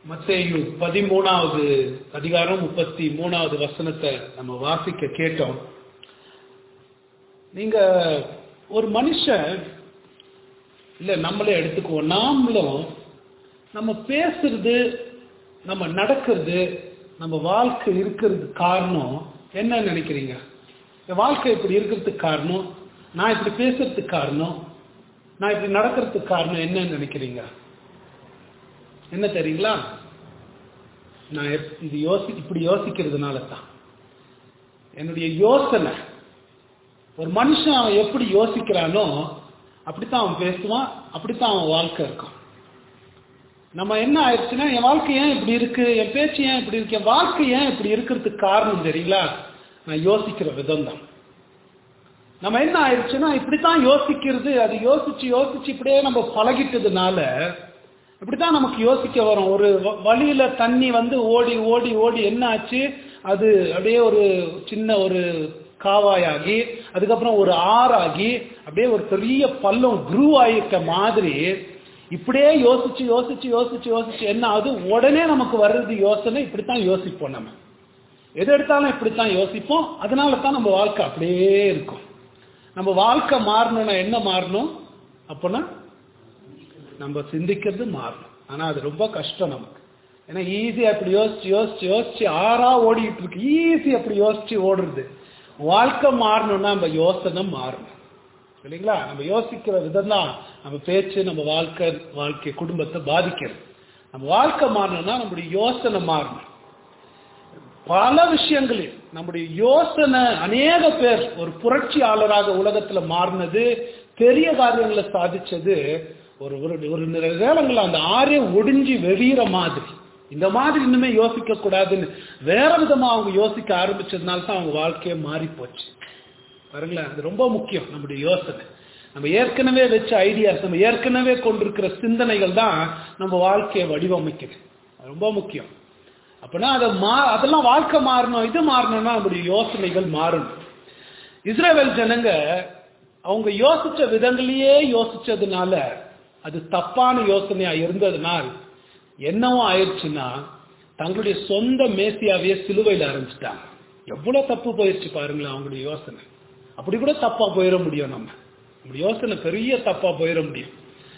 மத்தேயு பதிமூணாவது அதிகாரம் முப்பத்தி மூணாவது வசனத்தை நம்ம வாசிக்க கேட்டோம் நீங்க ஒரு மனுஷன் இல்ல நம்மளே எடுத்துக்குவோம் நாமளும் நம்ம பேசுறது நம்ம நடக்கிறது நம்ம வாழ்க்கை இருக்கிறது காரணம் என்ன நினைக்கிறீங்க என் வாழ்க்கை இப்படி இருக்கிறதுக்கு காரணம் நான் இப்படி பேசுறதுக்கு காரணம் நான் இப்படி நடக்கிறதுக்கு காரணம் என்னன்னு நினைக்கிறீங்க என்ன தெரியுங்களா நான் எப்- இது யோசி இப்படி யோசிக்கிறதுனால தான் என்னுடைய யோசனை ஒரு மனுஷன் அவன் எப்படி யோசிக்கிறானோ அப்படித்தான் அவன் பேசுவான் அப்படித்தான் அவன் வாழ்க்கை இருக்கும் நம்ம என்ன ஆயிடுச்சுன்னா என் வாழ்க்கை ஏன் இப்படி இருக்கு என் பேச்சு ஏன் இப்படி இருக்கு என் வாழ்க்கை ஏன் இப்படி இருக்கிறதுக்கு காரணம் தெரியுங்களா நான் யோசிக்கிற விதம் தான் நம்ம என்ன ஆயிடுச்சுன்னா இப்படித்தான் யோசிக்கிறது அது யோசிச்சு யோசிச்சு இப்படியே நம்ம பழகிட்டதுனால இப்படித்தான் நமக்கு யோசிக்க வரும் ஒரு வ- வழியில தண்ணி வந்து ஓடி ஓடி ஓடி என்ன ஆச்சு அது அப்படியே ஒரு சின்ன ஒரு காவாயாகி அதுக்கப்புறம் ஒரு ஆறாகி அப்படியே ஒரு பெரிய பள்ளம் க்ரூ ஆயிருக்க மாதிரி இப்படியே யோசிச்சு யோசிச்சு யோசிச்சு யோசிச்சு என்ன ஆகுது உடனே நமக்கு வர்றது யோசனை இப்படித்தான் யோசிப்போம் நம்ம எது எடுத்தாலும் இப்படித்தான் யோசிப்போம் அதனால தான் நம்ம வாழ்க்கை அப்படியே இருக்கும் நம்ம வாழ்க்கை மாறணும்னா என்ன மாறணும் அப்போனா நம்ம சிந்திக்கிறது மாறணும் ஆனா அது ரொம்ப கஷ்டம் நமக்கு ஏன்னா ஈஸியா அப்படி யோசிச்சு யோசிச்சு யோசிச்சு ஆறா ஓடிட்டு இருக்கு ஈஸி அப்படி யோசிச்சு ஓடுறது வாழ்க்கை மாறணும்னா நம்ம யோசனை மாறணும் இல்லைங்களா நம்ம யோசிக்கிற விதம் தான் நம்ம பேச்சு நம்ம வாழ்க்கை வாழ்க்கை குடும்பத்தை பாதிக்கிறது நம்ம வாழ்க்கை மாறணும்னா நம்முடைய யோசனை மாறணும் பல விஷயங்களில் நம்முடைய யோசனை அநேக பேர் ஒரு புரட்சியாளராக உலகத்துல மாறினது பெரிய காரியங்களை சாதிச்சது ஒரு ஒரு ஒரு நேரங்களில் அந்த ஆரே ஒடிஞ்சு வெறியிற மாதிரி இந்த மாதிரி இன்னுமே யோசிக்க கூடாதுன்னு வேற விதமா அவங்க யோசிக்க ஆரம்பிச்சதுனால தான் அவங்க வாழ்க்கையே மாறி போச்சு பாருங்களேன் அது ரொம்ப முக்கியம் நம்முடைய யோசனை நம்ம ஏற்கனவே வச்ச ஐடியாஸ் நம்ம ஏற்கனவே கொண்டிருக்கிற சிந்தனைகள் தான் நம்ம வாழ்க்கையை வடிவமைக்குது அது ரொம்ப முக்கியம் அப்படின்னா அதை மா அதெல்லாம் வாழ்க்கை மாறணும் இது மாறணும்னா நம்முடைய யோசனைகள் மாறணும் இஸ்ரேல் ஜனங்க அவங்க யோசிச்ச விதங்களையே யோசிச்சதுனால அது தப்பான யோசனையா இருந்ததுனால் என்னவும் ஆயிடுச்சுன்னா தங்களுடைய சொந்த மேசியாவையே சிலுவையில் ஆரம்பிச்சிட்டாங்க எவ்வளவு தப்பு போயிடுச்சு பாருங்களேன் அவங்களுடைய யோசனை அப்படி கூட தப்பா போயிட முடியும் நம்ம நம்முடைய யோசனை பெரிய தப்பா போயிட முடியும்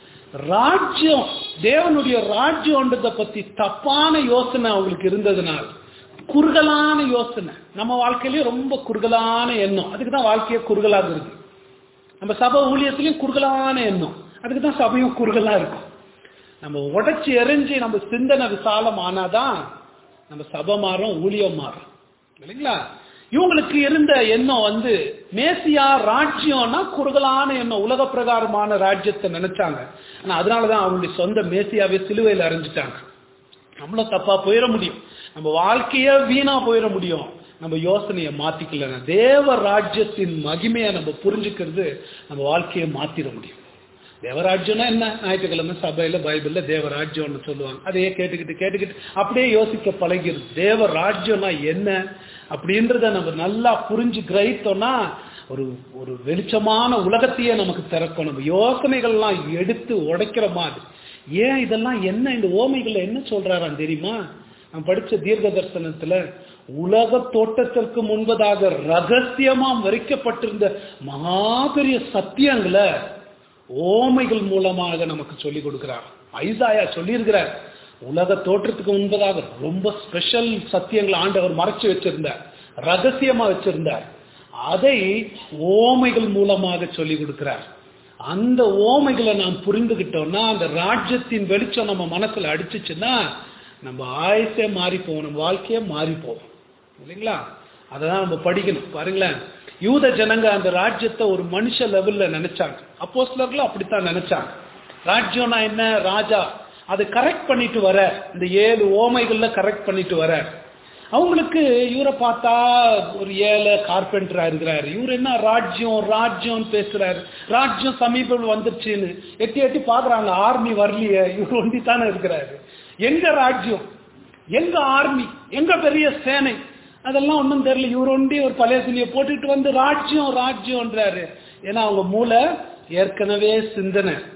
ராஜ்யம் தேவனுடைய ராஜ்யம்ன்றதை பத்தி தப்பான யோசனை அவங்களுக்கு இருந்ததுனால் குறுகலான யோசனை நம்ம வாழ்க்கையிலயும் ரொம்ப குறுகலான எண்ணம் அதுக்கு தான் வாழ்க்கையே குறுகலாக இருக்கு நம்ம சபை ஊழியத்திலயும் குறுகலான எண்ணம் அதுக்கு தான் சபையும் குறுகலா இருக்கும் நம்ம உடைச்சு எரிஞ்சு நம்ம சிந்தனை விசாலம் ஆனாதான் நம்ம சபை மாறும் ஊழியம் மாறும் இல்லைங்களா இவங்களுக்கு இருந்த எண்ணம் வந்து மேசியா ராஜ்யம்னா குறுகலான எண்ணம் உலக பிரகாரமான ராஜ்யத்தை நினைச்சாங்க ஆனா அதனாலதான் அவங்களுடைய சொந்த மேசியாவே சிலுவையில் அரைஞ்சிட்டாங்க நம்மளும் தப்பா போயிட முடியும் நம்ம வாழ்க்கைய வீணா போயிட முடியும் நம்ம யோசனையை மாத்திக்கலன்னா தேவ ராஜ்யத்தின் மகிமையை நம்ம புரிஞ்சுக்கிறது நம்ம வாழ்க்கையை மாத்திட முடியும் தேவராஜ்யம்னா என்ன ஞாயிற்றுக்கிழமை சபையில பைபிள்ல தேவராஜ்யம்னு சொல்லுவாங்க அதையே கேட்டுக்கிட்டு கேட்டுக்கிட்டு அப்படியே யோசிக்க பழகிருது தேவராஜ்யம்னா என்ன அப்படின்றத நம்ம நல்லா புரிஞ்சு கிரகித்தோம்னா ஒரு ஒரு வெளிச்சமான உலகத்தையே நமக்கு திறக்கும் நம்ம யோசனைகள்லாம் எடுத்து உடைக்கிற மாதிரி ஏன் இதெல்லாம் என்ன இந்த ஓமைகள்ல என்ன சொல்றாராம் தெரியுமா நான் படிச்ச தீர்க்க தரிசனத்துல உலக தோட்டத்திற்கு முன்பதாக ரகசியமா வரிக்கப்பட்டிருந்த மகாபெரிய சத்தியங்களை ஓமைகள் மூலமாக நமக்கு சொல்லி கொடுக்கிறார் ஐசாயா சொல்லியிருக்கிறார் உலக தோற்றத்துக்கு முன்பதாக ரொம்ப ஸ்பெஷல் சத்தியங்களை ஆண்டவர் மறைச்சு வச்சிருந்தார் ரகசியமா வச்சிருந்தார் அதை ஓமைகள் மூலமாக சொல்லி கொடுக்கிறார் அந்த ஓமைகளை நாம் புரிந்துகிட்டோம்னா அந்த ராஜ்யத்தின் வெளிச்சம் நம்ம மனசுல அடிச்சுச்சுன்னா நம்ம ஆயுசே மாறி போவோம் நம்ம வாழ்க்கையே மாறி போவோம் இல்லைங்களா அததான் நம்ம படிக்கணும் பாருங்களேன் யூத ஜனங்க அந்த ராஜ்யத்தை ஒரு மனுஷ லெவல்ல நினைச்சாங்க அப்போ சிலர்களும் அப்படித்தான் நினைச்சாங்க ராஜ்யம்னா என்ன ராஜா அதை கரெக்ட் பண்ணிட்டு வர இந்த ஏழு ஓமைகள்ல கரெக்ட் பண்ணிட்டு வர அவங்களுக்கு இவரை பார்த்தா ஒரு ஏழை கார்பெண்டரா இருக்கிறாரு இவர் என்ன ராஜ்யம் ராஜ்யம் பேசுறாரு ராஜ்யம் சமீபம் வந்துருச்சுன்னு எட்டி எட்டி பாக்குறாங்க ஆர்மி வரலையே இவர் ஒண்டி தானே இருக்கிறாரு எங்க ராஜ்யம் எங்க ஆர்மி எங்க பெரிய சேனை அதெல்லாம் ஒன்றும் தெரியல இவர் ஒண்டி ஒரு பழைய துணியை போட்டுட்டு வந்து ராஜ்யம் ராஜ்யம்ன்றாரு ஏன்னா அவங்க மூளை ஏற்கனவே சிந்தனை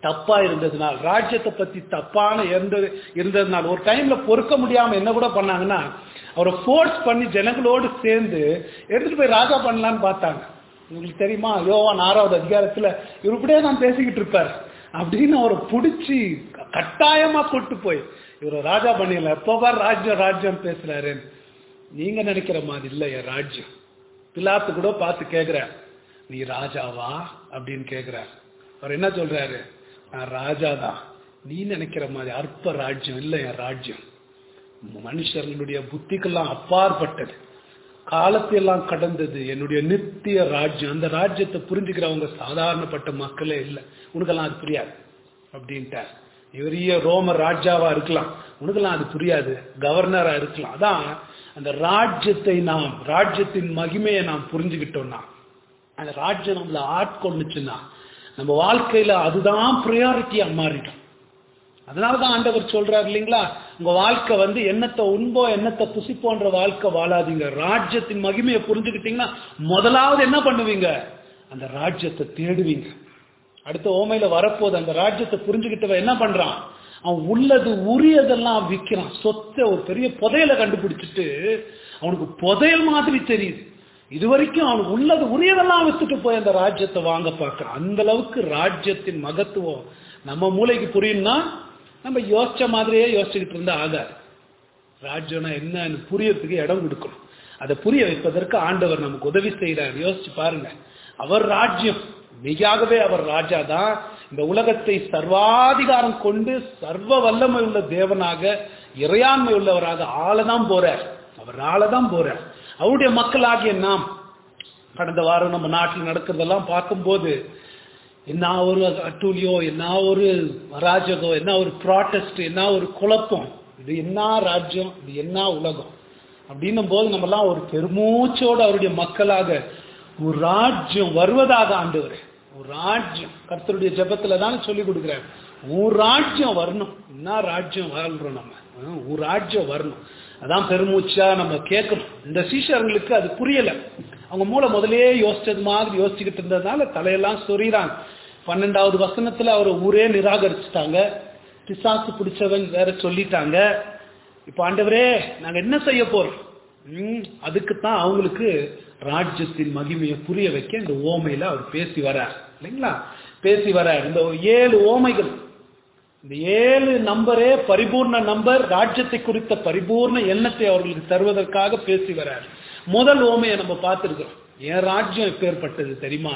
தப்பா இருந்ததுனால் ராஜ்யத்தை பத்தி தப்பான இருந்தது இருந்ததுனால் ஒரு டைம்ல பொறுக்க முடியாம என்ன கூட பண்ணாங்கன்னா அவரை ஃபோர்ஸ் பண்ணி ஜனங்களோடு சேர்ந்து எடுத்துட்டு போய் ராஜா பண்ணலான்னு பார்த்தாங்க உங்களுக்கு தெரியுமா யோவான் ஆறாவது அதிகாரத்துல இவர் இப்படியே தான் பேசிக்கிட்டு இருப்பார் அப்படின்னு அவரை பிடிச்சி கட்டாயமா கூட்டு போய் இவரை ராஜா பண்ணிடலாம் எப்போ ராஜ்யம் ராஜ்யம் பேசுறாரு நீங்க நினைக்கிற மாதிரி இல்ல என் ராஜ்யம் பிலாத்து கூட பார்த்து கேக்குறார் நீ ராஜாவா அப்படின்னு கேக்குறார் அவர் என்ன சொல்றாரு நான் ராஜாதான் நீ நினைக்கிற மாதிரி அற்ப ராஜ்யம் இல்ல என் ராஜ்யம் மனுஷர்களுடைய புத்திக்கெல்லாம் அப்பாற்பட்டது காலத்தையெல்லாம் கடந்தது என்னுடைய நித்திய ராஜ்யம் அந்த ராஜ்யத்தை புரிஞ்சுக்கிறவங்க சாதாரணப்பட்ட மக்களே இல்லை உனக்கெல்லாம் அது புரியாது அப்படின்ட்டார் பெரிய ரோம ராஜாவா இருக்கலாம் உனக்கெல்லாம் அது புரியாது கவர்னரா இருக்கலாம் அதான் அந்த ராஜ்யத்தை நாம் ராஜ்யத்தின் மகிமையை நாம் புரிஞ்சுக்கிட்டோம்னா அந்த ராஜ்யம் நம்மளை ஆட்கொண்டுச்சுன்னா நம்ம வாழ்க்கையில அதுதான் ப்ரையாரிட்டியா மாறிடும் அதனாலதான் ஆண்டவர் சொல்றாரு இல்லைங்களா உங்க வாழ்க்கை வந்து என்னத்தை உண்போ என்னத்தை புசிப்போன்ற வாழ்க்கை வாழாதீங்க ராஜ்யத்தின் மகிமையை புரிஞ்சுக்கிட்டீங்கன்னா முதலாவது என்ன பண்ணுவீங்க அந்த ராஜ்யத்தை தேடுவீங்க அடுத்த ஓமையில வரப்போது அந்த ராஜ்யத்தை புரிஞ்சுக்கிட்டவன் என்ன பண்றான் அவன் உள்ளது உரியதெல்லாம் விற்கிறான் சொத்தை ஒரு பெரிய புதையலை கண்டுபிடிச்சிட்டு அவனுக்கு புதையல் மாதிரி தெரியுது இது வரைக்கும் அவனுக்கு உள்ளது உரியதெல்லாம் வித்துட்டு போய் அந்த ராஜ்யத்தை வாங்க பார்க்கறான் அந்த அளவுக்கு ராஜ்யத்தின் மகத்துவம் நம்ம மூளைக்கு புரியும்னா நம்ம யோசிச்ச மாதிரியே யோசிச்சுக்கிட்டு இருந்தா ஆகாது ராஜ்யம்னா என்னன்னு புரியறதுக்கு இடம் கொடுக்கணும் அதை புரிய வைப்பதற்கு ஆண்டவர் நமக்கு உதவி செய்யறார் யோசிச்சு பாருங்க அவர் ராஜ்யம் மிகாகவே அவர் ராஜா தான் இந்த உலகத்தை சர்வாதிகாரம் கொண்டு சர்வ வல்லமை உள்ள தேவனாக இறையாண்மை உள்ளவராக ஆளதான் போறார் அவர் ஆளதான் போறார் அவருடைய மக்களாகிய நாம் கடந்த வாரம் நம்ம நாட்டில் நடக்கிறதெல்லாம் பார்க்கும்போது என்ன ஒரு அட்டூழியோ என்ன ஒரு அராஜகம் என்ன ஒரு ப்ராட்டஸ்ட் என்ன ஒரு குழப்பம் இது என்ன ராஜ்யம் இது என்ன உலகம் அப்படின்னும் போது நம்மலாம் ஒரு பெருமூச்சோடு அவருடைய மக்களாக ஒரு ராஜ்யம் வருவதாக ஆண்டவர் ஒரு ராஜ்யம் கர்த்தருடைய ஜபத்துல தானே சொல்லி கொடுக்குறாரு ஒரு ராஜ்யம் வரணும் என்ன ராஜ்யம் வாழ்றோம் நம்ம ஆ, ஒரு ராஜ்யம் வரணும் அதான் பெருமூச்சா நம்ம கேட்கணும் இந்த சீஷர்களுக்கு அது புரியல அவங்க மூளை முதலே யோசிச்சது மாதிரி யோசிச்சுக்கிட்டு இருந்ததுனால தலையெல்லாம் சொறிறாங்க பன்னெண்டாவது வசனத்துல அவர் ஊரே நிராகரிச்சுட்டாங்க பிசாசு பிடிச்சவன் வேற சொல்லிட்டாங்க இப்ப ஆண்டவரே நாங்க என்ன செய்ய போறோம் ம், அதுக்குத்தான் அவங்களுக்கு ராஜ்யத்தின் மகிமையை புரிய வைக்க இந்த ஓமையில அவர் பேசி வரார் இல்லைங்களா பேசி வரார் இந்த ஏழு ஓமைகள் இந்த ஏழு நம்பரே பரிபூர்ண நம்பர் ராஜ்யத்தை குறித்த பரிபூர்ண எண்ணத்தை அவர்களுக்கு தருவதற்காக பேசி வரார் முதல் ஓமையை நம்ம பார்த்திருக்கிறோம் என் ராஜ்யம் எப்பேற்பட்டது தெரியுமா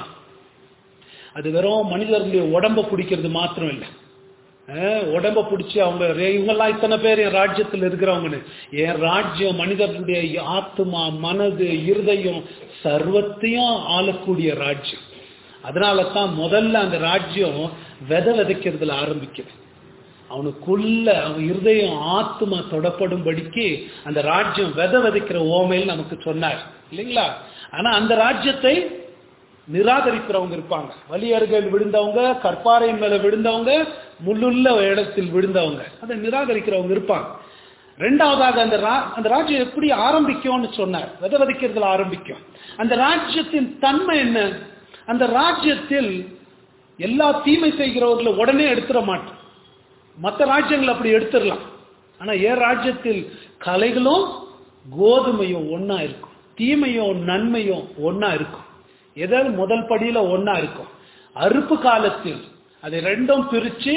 அது வெறும் மனிதர்களுடைய உடம்ப பிடிக்கிறது மாத்திரம் இல்லை அஹ், உடம்ப பிடிச்சி அவங்க ரே- இவங்கெல்லாம் இத்தனை பேர் என் ராஜ்யத்தில் இருக்கிறவங்கன்னு என் ராஜ்யம் மனிதர்களுடைய ஆத்மா மனது இருதயம் சர்வத்தையும் ஆளக்கூடிய ராஜ்யம் அதனால தான் முதல்ல அந்த ராஜ்யம் விதை விதைக்கிறதுல ஆரம்பிக்குது அவனுக்குள்ள அவன் இருதயம் ஆத்மா தொடப்படும்படிக்கு அந்த ராஜ்யம் விதை விதைக்கிற ஓமையில் நமக்கு சொன்னார் இல்லைங்களா ஆனா அந்த ராஜ்யத்தை நிராகரிக்கிறவங்க இருப்பாங்க வலி அருகில் விழுந்தவங்க கற்பாறையின் மேல விழுந்தவங்க முள்ளுள்ள இடத்தில் விழுந்தவங்க அதை நிராகரிக்கிறவங்க இருப்பாங்க ரெண்டாவதாக அந்த ரா- அந்த ராஜ்யம் எப்படி ஆரம்பிக்கும்னு சொன்னார் விதை விதைக்கிறதுல ஆரம்பிக்கும் அந்த ராஜ்யத்தின் தன்மை என்ன அந்த ராஜ்யத்தில் எல்லா தீமை செய்கிறவர்களை உடனே எடுத்துட மாட்டோம் மற்ற ராஜ்யங்கள் அப்படி எடுத்துடலாம் ஆனா என் ராஜ்யத்தில் கலைகளும் கோதுமையும் ஒண்ணா இருக்கும் தீமையும் நன்மையும் ஒண்ணா இருக்கும் எதாவது முதல் படியில ஒண்ணா இருக்கும் அறுப்பு காலத்தில் அதை ரெண்டும் பிரிச்சு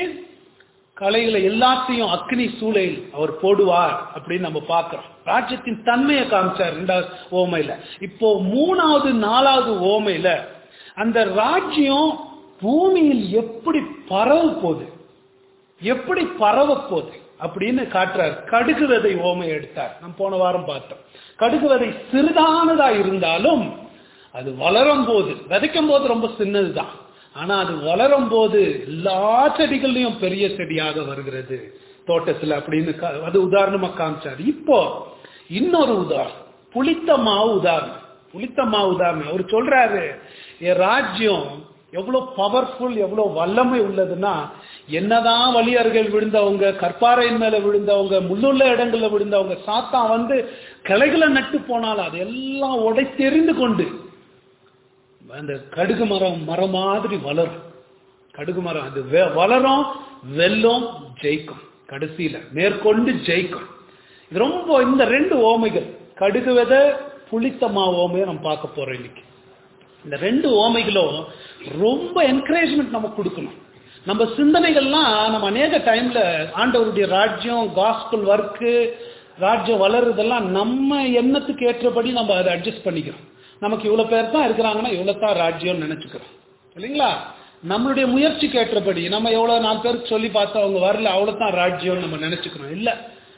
கலைகளை எல்லாத்தையும் அக்னி சூளையில் அவர் போடுவார் அப்படின்னு நம்ம பார்க்கிறோம் ராஜ்யத்தின் தன்மையை காமிச்சார் ரெண்டாவது ஓமையில இப்போ மூணாவது நாலாவது ஓமையில அந்த ராஜ்யம் பூமியில் எப்படி பரவ போகுது எப்படி பரவ போகுது அப்படின்னு காட்டுறார் கடுகு விதை ஓமை எடுத்தார் நம்ம போன வாரம் பார்த்தோம் கடுகு விதை சிறிதானதா இருந்தாலும் அது வளரும் போது விதைக்கும் போது ரொம்ப சின்னதுதான் ஆனா அது வளரும் போது எல்லா செடிகள்லயும் பெரிய செடியாக வருகிறது தோட்டத்துல அப்படின்னு கா- அது உதாரணமா காமிச்சார் இப்போ இன்னொரு உதாரணம் புளித்த மாவு உதாரணம் புளித்த மாவு உதாரணம் அவர் சொல்றாரு என் ராஜ்யம் எவ்வளவு பவர்ஃபுல் எவ்வளவு வல்லமை உள்ளதுன்னா என்னதான் வழியர்கள் விழுந்தவங்க கற்பாறையின் மேல விழுந்தவங்க முள்ளுள்ள இடங்கள்ல விழுந்தவங்க சாத்தான் வந்து கிளைகளை நட்டு போனாலும் அதெல்லாம் உடைத்தெறிந்து கொண்டு அந்த கடுகு மரம் மரம் மாதிரி வளரும் கடுகு மரம் அது வெ- வளரும் வெல்லும் ஜெயிக்கும் கடைசியில மேற்கொண்டு ஜெயிக்கும் இது ரொம்ப இந்த ரெண்டு ஓமைகள் கடுகு விதை புளித்தமா ஓமையை நம்ம பார்க்க போறோம் இன்னைக்கு இந்த ரெண்டு ஓமைகளும் ரொம்ப என்கரேஜ்மெண்ட் நமக்கு கொடுக்கணும் நம்ம சிந்தனைகள்லாம் நம்ம அநேக டைம்ல ஆண்டவருடைய ராஜ்யம் காஸ்பல் ஒர்க்கு ராஜ்யம் வளருதெல்லாம் நம்ம எண்ணத்துக்கு ஏற்றபடி நம்ம அதை அட்ஜஸ்ட் பண்ணிக்கிறோம் நமக்கு இவ்வளவு பேர் தான் இருக்கிறாங்கன்னா இவ்வளவு தான் ராஜ்யம்னு நினைச்சுக்கிறோம் இல்லைங்களா நம்மளுடைய முயற்சிக்கு ஏற்றபடி நம்ம எவ்வளவு நாலு பேருக்கு சொல்லி பார்த்தோம் அவங்க வரல அவ்வளவு தான் ராஜ்யம்னு நம்ம நினைச்சுக்கிறோம் இல்ல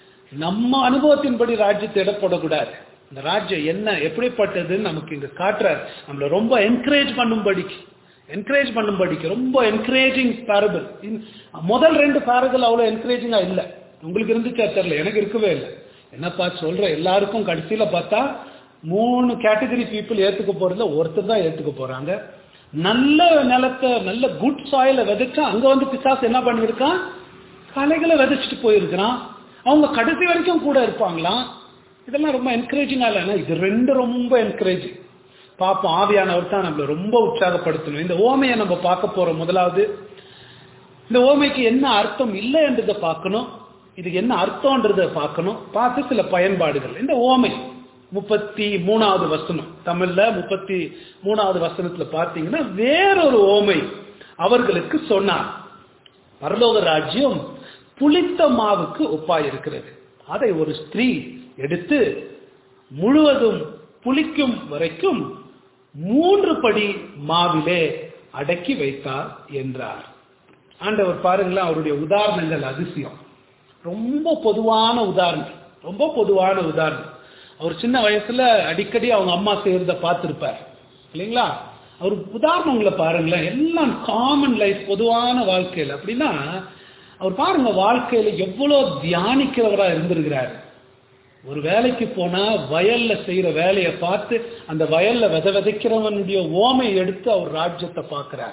நம்ம அனுபவத்தின்படி ராஜ்யத்தை இடப்படக்கூடாது இந்த ராஜ்யம் என்ன எப்படிப்பட்டதுன்னு நமக்கு இங்க காட்டுறாரு நம்மள ரொம்ப என்கரேஜ் பண்ணும்படிக்கு என்கரேஜ் பண்ணும்படிக்கு ரொம்ப என்கரேஜிங் பேரபிள் முதல் ரெண்டு பேரபிள் அவ்வளவு என்கரேஜிங்கா இல்ல உங்களுக்கு இருந்துச்சா தெரியல எனக்கு இருக்கவே இல்லை என்னப்பா சொல்ற எல்லாருக்கும் கடைசியில பார்த்தா மூணு கேட்டகரி பீப்புள் ஏத்துக்க போறதுல ஒருத்தர் தான் ஏத்துக்க போறாங்க நல்ல நிலத்தை நல்ல குட் சாயில விதைச்சா அங்க வந்து பிசாசு என்ன பண்ணியிருக்கான் கலைகளை விதைச்சிட்டு போயிருக்கிறான் அவங்க கடைசி வரைக்கும் கூட இருப்பாங்களாம் இதெல்லாம் ரொம்ப என்கரேஜிங்கா இல்லைன்னா இது ரெண்டு ரொம்ப என்கரேஜிங் பார்ப்போம் ஆவியானவர் தான் நம்மள ரொம்ப உற்சாகப்படுத்தணும் இந்த ஓமையை நம்ம பார்க்க போறோம் முதலாவது இந்த ஓமைக்கு என்ன அர்த்தம் இல்லை என்றதை பார்க்கணும் இதுக்கு என்ன அர்த்தம்ன்றதை பார்க்கணும் பார்த்து சில பயன்பாடுகள் இந்த ஓமை முப்பத்தி மூணாவது வசனம் தமிழ்ல முப்பத்தி மூணாவது வசனத்துல பார்த்தீங்கன்னா வேறொரு ஓமை அவர்களுக்கு சொன்னார் பரலோக ராஜ்யம் புளித்த மாவுக்கு ஒப்பாயிருக்கிறது அதை ஒரு ஸ்திரீ எடுத்து முழுவதும் புளிக்கும் வரைக்கும் மூன்று படி மாவிலே அடக்கி வைத்தார் என்றார் ஆண்டவர் பாருங்களேன் அவருடைய உதாரணங்கள் அதிசயம் ரொம்ப பொதுவான உதாரணம் ரொம்ப பொதுவான உதாரணம் அவர் சின்ன வயசுல அடிக்கடி அவங்க அம்மா செய்யறத பார்த்திருப்பார் இல்லைங்களா அவர் உதாரணங்களை பாருங்களேன் எல்லாம் காமன் லைஃப் பொதுவான வாழ்க்கையில் அப்படின்னா அவர் பாருங்க வாழ்க்கையில எவ்வளவு தியானிக்கிறவரா இருந்திருக்கிறாரு ஒரு வேலைக்கு போனா வயல்ல செய்யற வேலையை பார்த்து அந்த வயல்ல வித விதைக்கிறவனுடைய ஓமை எடுத்து அவர் ராஜ்யத்தை பார்க்கிறார்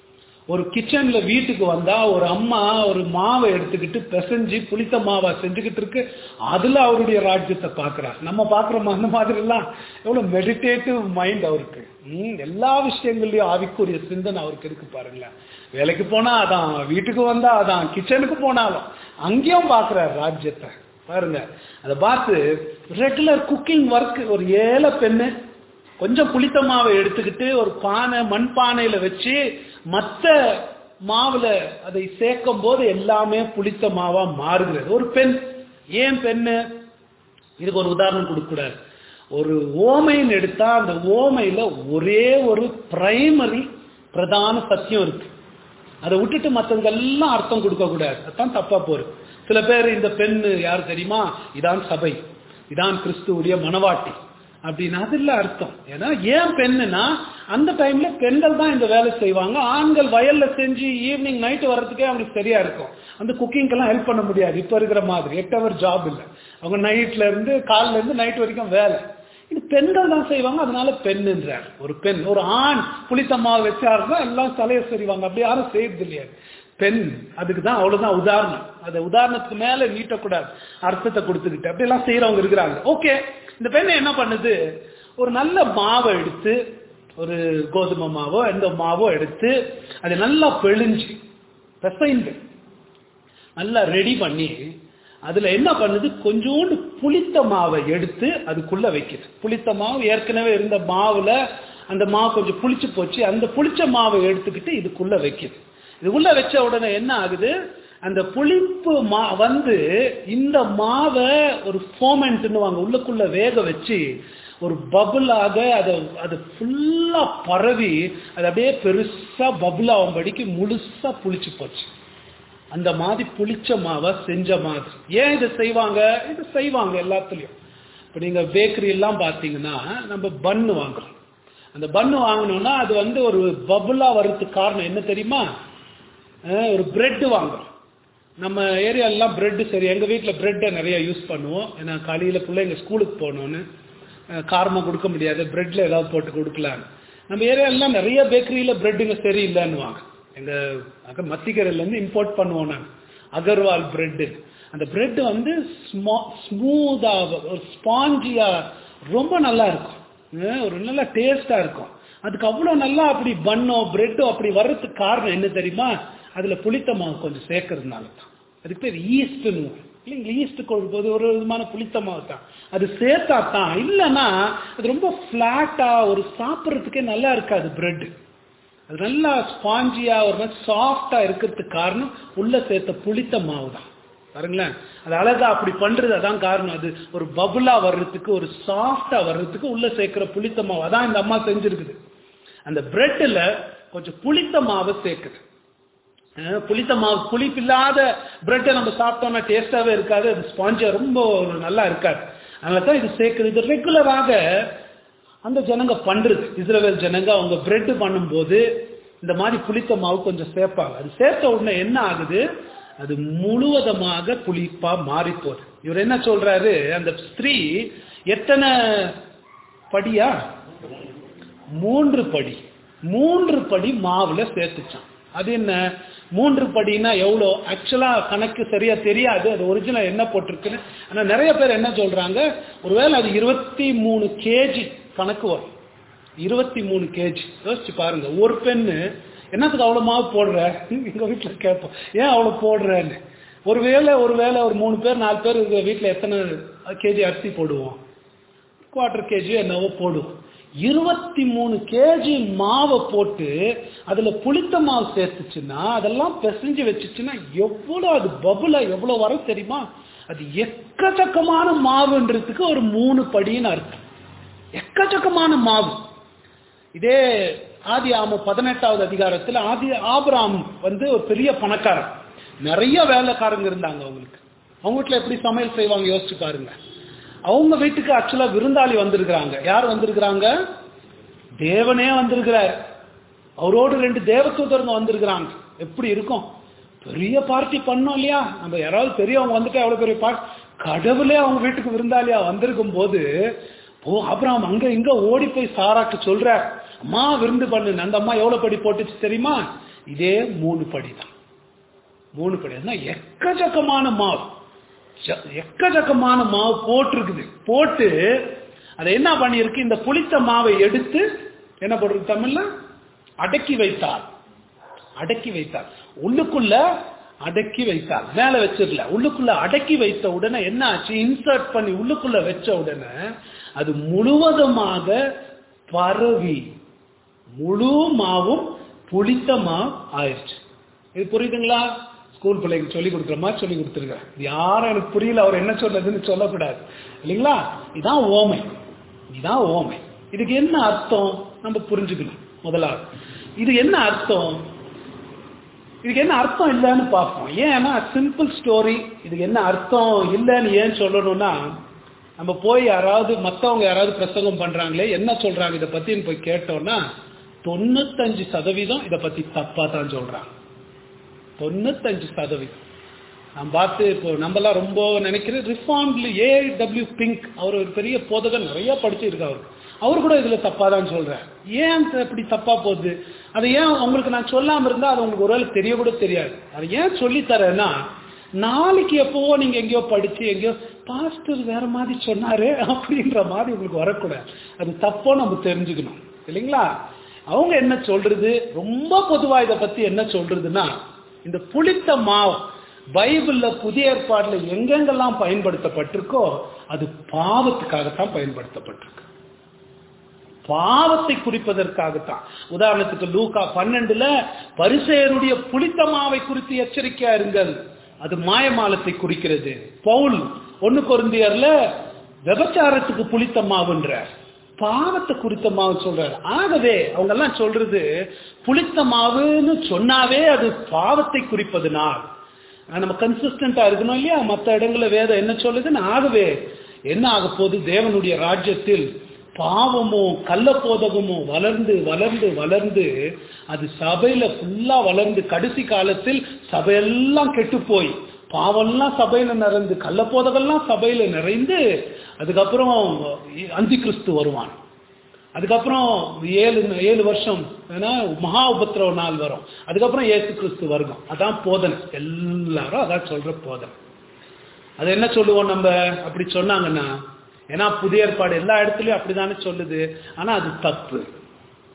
ஒரு கிச்சன்ல வீட்டுக்கு வந்தா ஒரு அம்மா ஒரு மாவை எடுத்துக்கிட்டு பிசைஞ்சு புளித்த மாவை செஞ்சுக்கிட்டு இருக்கு அதுல அவருடைய ராஜ்யத்தை பார்க்கிறார் நம்ம பாக்குறோம் அந்த மாதிரி எல்லாம் எவ்வளவு மெடிடேட்டிவ் மைண்ட் அவருக்கு ம், எல்லா விஷயங்கள்லயும் ஆவிக்குரிய சிந்தனை அவருக்கு இருக்கு பாருங்களேன் வேலைக்கு போனா அதான் வீட்டுக்கு வந்தா அதான் கிச்சனுக்கு போனாலும் அங்கேயும் பாக்குறாரு ராஜ்யத்தை பாருங்க அதை பார்த்து ரெகுலர் குக்கிங் ஒர்க் ஒரு ஏழை பெண்ணு கொஞ்சம் புளித்த மாவை எடுத்துக்கிட்டு ஒரு பானை மண் பானையில வச்சு மத்த மாவுல அதை சேர்க்கும் போது எல்லாமே புளித்த மாவா மாறுகிறது ஒரு பெண் ஏன் பெண்ணு இதுக்கு ஒரு உதாரணம் கொடுக்க கூடாது ஒரு ஓமைன்னு எடுத்தா அந்த ஓமையில ஒரே ஒரு பிரைமரி பிரதான சத்தியம் இருக்கு அதை விட்டுட்டு மற்றவங்கெல்லாம் அர்த்தம் கொடுக்க கூடாது அதான் தப்பா போறது சில பேர் இந்த பெண் யார் தெரியுமா இதான் சபை இதான் கிறிஸ்துவுடைய மனவாட்டி அப்படின்னு அது இல்ல அர்த்தம் ஏன்னா ஏன் பெண்ணுனா அந்த டைம்ல பெண்கள் தான் இந்த வேலை செய்வாங்க ஆண்கள் வயல்ல செஞ்சு ஈவினிங் நைட் வர்றதுக்கே அவங்களுக்கு சரியா இருக்கும் அந்த குக்கிங்கெல்லாம் ஹெல்ப் பண்ண முடியாது இப்ப இருக்கிற மாதிரி எட்டு ஹவர் ஜாப் இல்லை அவங்க நைட்ல இருந்து காலைல இருந்து நைட் வரைக்கும் வேலை இது பெண்கள் தான் செய்வாங்க அதனால பெண்ணுன்றார் ஒரு பெண் ஒரு ஆண் புளித்தம்மா வச்சாருன்னா எல்லாம் தலையை செய்வாங்க அப்படி யாரும் செய்யறது இல்லையா பெண் அதுக்கு தான் அவ்வளவுதான் உதாரணம் அந்த உதாரணத்துக்கு மேல நீட்டக்கூடாது அர்த்தத்தை கொடுத்துக்கிட்டு அப்படி எல்லாம் செய்யறவங்க இருக்கிறாங்க ஓகே இந்த பெண் என்ன பண்ணுது ஒரு நல்ல மாவை எடுத்து ஒரு கோதுமை மாவோ எந்த மாவோ எடுத்து அதை நல்லா பிழிஞ்சு பிசைந்து நல்லா ரெடி பண்ணி அதுல என்ன பண்ணுது கொஞ்சோண்டு புளித்த மாவை எடுத்து அதுக்குள்ள வைக்குது புளித்த மாவு ஏற்கனவே இருந்த மாவுல அந்த மாவு கொஞ்சம் புளிச்சு போச்சு அந்த புளிச்ச மாவை எடுத்துக்கிட்டு இதுக்குள்ள வைக்குது இதுக்குள்ள வச்ச உடனே என்ன ஆகுது அந்த புளிப்பு மா வந்து இந்த மாவை ஒரு ஃபோமெண்ட்னு வாங்க உள்ளுக்குள்ள வேக வச்சு ஒரு பபுளாக அதை அது ஃபுல்லா பரவி அது அப்படியே பெருசா பபுள் ஆகும்படிக்கு முழுசா புளிச்சு போச்சு அந்த மாதிரி புளிச்ச மாவை செஞ்ச மாதிரி ஏன் இதை செய்வாங்க இது செய்வாங்க எல்லாத்துலயும் இப்ப நீங்க பேக்கரி எல்லாம் பாத்தீங்கன்னா நம்ம பன்னு வாங்குறோம் அந்த பன்னு வாங்கணும்னா அது வந்து ஒரு பபுளா வர்றதுக்கு காரணம் என்ன தெரியுமா அஹ் ஒரு பிரெட் வாங்குறோம் நம்ம ஏரியாலலாம் பிரெட் சரி எங்க வீட்டில் பிரெட்டை நிறைய யூஸ் பண்ணுவோம் ஏன்னா காலையில பிள்ளைங்க ஸ்கூலுக்கு போகணும்னு அஹ் காரமா கொடுக்க முடியாது பிரெட்ல ஏதாவது போட்டு கொடுக்கலான்னு நம்ம ஏரியாலலாம் நிறைய பேக்கரியில பிரெட்டுங்க சரியில்லைன்னுவாங்க எங்க அங்க மத்திக்கரையில இருந்து இம்போர்ட் பண்ணுவோம் நாங்க அகர்வால் பிரெட் அந்த பிரெட் வந்து ஸ்மூதா ஒரு ஸ்பாஞ்சியா ரொம்ப நல்லா இருக்கும் அஹ் ஒரு நல்ல டேஸ்டா இருக்கும் அதுக்கு அவ்வளோ நல்லா அப்படி பன்னோ பிரெட்டோ அப்படி வர்றதுக்கு காரணம் என்ன தெரியுமா அதுல புளித்த மாவு கொஞ்சம் சேர்க்கறதுனால தான் அதுக்கு பேர் ஈஸ்ட்னு இல்லைங்க ஈஸ்ட் போது ஒரு விதமான புளித்த மாவு தான் அது சேர்த்தா தான் இல்லைன்னா அது ரொம்ப ஃப்ளாட்டா ஒரு சாப்பிட்றதுக்கே நல்லா இருக்காது பிரெட் அது நல்லா ஸ்பாஞ்சியா ஒரு மாதிரி சாஃப்டா இருக்கிறதுக்கு காரணம் உள்ள சேர்த்த புளித்த மாவு தான் பாருங்களேன் அது அழகா அப்படி பண்றது அதான் காரணம் அது ஒரு பபுலா வர்றதுக்கு ஒரு சாஃப்டா வர்றதுக்கு உள்ள சேர்க்கிற புளித்த மாவு அதான் இந்த அம்மா செஞ்சிருக்குது அந்த பிரெட்ல கொஞ்சம் புளித்த மாவை சேர்க்குது அஹ் புளித்த மாவு புளிப்பில்லாத பிரெட்டை நம்ம சாப்பிட்டோம்னா டேஸ்டாவே இருக்காது அது ஸ்பாஞ்சா ரொம்ப ஒரு நல்லா இருக்காது அதனால தான் இது சேர்க்குது இது ரெகுலராக அந்த ஜனங்க பண்றது இஸ்ரேல் ஜனங்க அவங்க பிரெட் பண்ணும்போது இந்த மாதிரி புளித்த மாவு கொஞ்சம் சேர்ப்பாங்க அது சேர்த்த உடனே என்ன ஆகுது அது முழுவதமாக புளிப்பா மாறி போகுது இவர் என்ன சொல்றாரு அந்த ஸ்திரீ எத்தனை படியா மூன்று படி மூன்று படி மாவுல சேர்த்துச்சான் அது என்ன மூன்று படினா எவ்வளோ ஆக்சுவலா கணக்கு சரியா தெரியாது அது ஒரிஜினல் என்ன போட்டிருக்குன்னு ஆனா நிறைய பேர் என்ன சொல்றாங்க ஒருவேளை அது இருபத்தி மூணு கேஜி கணக்கு வரும் இருபத்தி மூணு கேஜி யோசிச்சு பாருங்க ஒரு பெண்ணு என்னத்துக்கு அவ்வளவு மாவு போடுற எங்க வீட்டுல கேட்போம் ஏன் அவ்வளவு போடுறேன்னு ஒருவேளை ஒருவேளை ஒரு மூணு பேர் நாலு பேர் இருக்கிற வீட்டுல எத்தனை கேஜி அரிசி போடுவோம் குவார்டர் கேஜி என்னவோ போடுவோம் இருபத்தி மூணு கேஜி மாவை போட்டு அதுல புளித்த மாவு சேர்த்துச்சுன்னா அதெல்லாம் பிசைஞ்சு வச்சுச்சுன்னா எவ்வளவு அது பபுலா எவ்வளவு வரும் தெரியுமா அது எக்கச்சக்கமான மாவுன்றதுக்கு ஒரு மூணு படின்னு அர்த்தம் எக்கச்சக்கமான மாவு இதே ஆதி ஆம பதினெட்டாவது அதிகாரத்தில் ஆதி ஆபிராம் வந்து ஒரு பெரிய பணக்காரன் நிறைய வேலைக்காரங்க இருந்தாங்க அவங்களுக்கு அவங்க வீட்டுல எப்படி சமையல் செய்வாங்க யோசிச்சு பாருங்க அவங்க வீட்டுக்கு ஆக்சுவலா விருந்தாளி வந்திருக்கிறாங்க யார் வந்திருக்கிறாங்க தேவனே வந்திருக்கிறார் அவரோடு ரெண்டு தேவதூதருங்க வந்திருக்கிறாங்க எப்படி இருக்கும் பெரிய பார்ட்டி பண்ணோம் இல்லையா நம்ம யாராவது பெரியவங்க வந்துட்டு அவ்வளவு பெரிய பார்ட்டி கடவுளே அவங்க வீட்டுக்கு விருந்தாளியா வந்திருக்கும் போது ஓ அப்புறம் அங்க இங்க ஓடி போய் சாராக்கு சொல்றார் அம்மா விருந்து பண்ணு அந்த அம்மா எவ்வளவு படி போட்டுச்சு தெரியுமா இதே மூணு படி தான் மூணு படி அதுதான் எக்கச்சக்கமான மாவு ச- எக்கச்சக்கமான மாவு போட்டிருக்குது போட்டு அதை என்ன பண்ணியிருக்கு இந்த புளித்த மாவை எடுத்து என்ன போட்டிருக்கு தமிழ்ல அடக்கி வைத்தார் அடக்கி வைத்தார் உள்ளுக்குள்ள அடக்கி வைத்தார் மேல வச்சிடல உள்ளுக்குள்ள அடக்கி வைத்த உடனே என்ன ஆச்சு இன்சர்ட் பண்ணி உள்ளுக்குள்ள வச்ச உடனே அது முழுவதுமாக பரவி முழு மாவும் புளித்த மாவு ஆயிடுச்சு இது புரியுதுங்களா ஸ்கூல் பிள்ளைங்க சொல்லி கொடுக்குற மாதிரி சொல்லி கொடுத்துருக்கேன் இது யாரும் எனக்கு புரியல அவர் என்ன சொன்னதுன்னு சொல்லக்கூடாது இல்லைங்களா இதான் ஓமை இதான் ஓமை இதுக்கு என்ன அர்த்தம் நம்ம புரிஞ்சுக்கணும் முதலாவது இது என்ன அர்த்தம் இதுக்கு என்ன அர்த்தம் இல்லைன்னு பார்ப்போம் ஏன்னா சிம்பிள் ஸ்டோரி இதுக்கு என்ன அர்த்தம் இல்லைன்னு ஏன் சொல்லணும்னா நம்ம போய் யாராவது மற்றவங்க யாராவது பிரசங்கம் பண்றாங்களே என்ன சொல்றாங்க இதை பத்தின்னு போய் கேட்டோம்னா தொண்ணூத்தஞ்சு சதவீதம் இதை பத்தி தப்பா தான் சொல்றாங்க தொண்ணூத்தஞ்சு சதவீதம் நான் பார்த்து இப்போ நம்மலாம் ரொம்ப நினைக்கிறேன் ரிஃபார்ம்ல ஏ டபிள்யூ பிங்க் அவர் ஒரு பெரிய போதகர் நிறைய படிச்சிருக்கு அவர் அவர் கூட இதுல தப்பா தான் சொல்றார் ஏன் இப்படி தப்பா போகுது அதை ஏன் உங்களுக்கு நான் சொல்லாம இருந்தா அது உங்களுக்கு ஒருவேளை தெரிய கூட தெரியாது அதை ஏன் சொல்லி தரேன்னா நாளைக்கு எப்பவோ நீங்க எங்கேயோ படிச்சு எங்கேயோ பாஸ்டர் வேற மாதிரி சொன்னாரு அப்படின்ற மாதிரி உங்களுக்கு வரக்கூடாது அது தப்போ நம்ம தெரிஞ்சுக்கணும் இல்லைங்களா அவங்க என்ன சொல்றது ரொம்ப பொதுவா இதை பத்தி என்ன சொல்றதுன்னா இந்த புளித்த மாவு பைபிள்ல புதிய ஏற்பாடுல எங்கெங்கெல்லாம் பயன்படுத்தப்பட்டிருக்கோ அது பாவத்துக்காகத்தான் பயன்படுத்தப்பட்டிருக்கு பாவத்தை குறிப்பதற்காகத்தான் உதாரணத்துக்கு லூகா பன்னெண்டுல பரிசேயருடைய புளித்த மாவை குறித்து எச்சரிக்கையா இருங்கள் அது மாயமாலத்தை குறிக்கிறது பவுல் ஒண்ணு கொருந்தியர்ல விபச்சாரத்துக்கு புளித்த மாவுன்றார் பாவத்தை குறித்த மாவு சொல்றாரு ஆகவே அவங்க எல்லாம் சொல்றது புளித்த மாவுன்னு சொன்னாவே அது பாவத்தை குறிப்பதுனால் நம்ம கன்சிஸ்டண்டா இருக்கணும் இல்லையா மற்ற இடங்கள்ல வேதம் என்ன சொல்லுதுன்னு ஆகவே என்ன ஆக போகுது தேவனுடைய ராஜ்யத்தில் பாவமும் கள்ளப்போதகமும் வளர்ந்து வளர்ந்து வளர்ந்து அது சபையில ஃபுல்லா வளர்ந்து கடைசி காலத்தில் சபையெல்லாம் கெட்டு போய் பாவம்லாம் சபையில நிறைந்து கள்ளப்போதகெல்லாம் சபையில நிறைந்து அதுக்கப்புறம் அந்தி கிறிஸ்து வருவான் அதுக்கப்புறம் ஏழு ஏழு வருஷம் ஏன்னா மகா உபத்திரவ நாள் வரும் அதுக்கப்புறம் ஏசு கிறிஸ்து வருகம் அதான் போதனை எல்லாரும் அதான் சொல்ற போதனை அது என்ன சொல்லுவோம் நம்ம அப்படி சொன்னாங்கன்னா ஏன்னா புதிய ஏற்பாடு எல்லா இடத்துலயும் அப்படிதானே சொல்லுது ஆனா அது தப்பு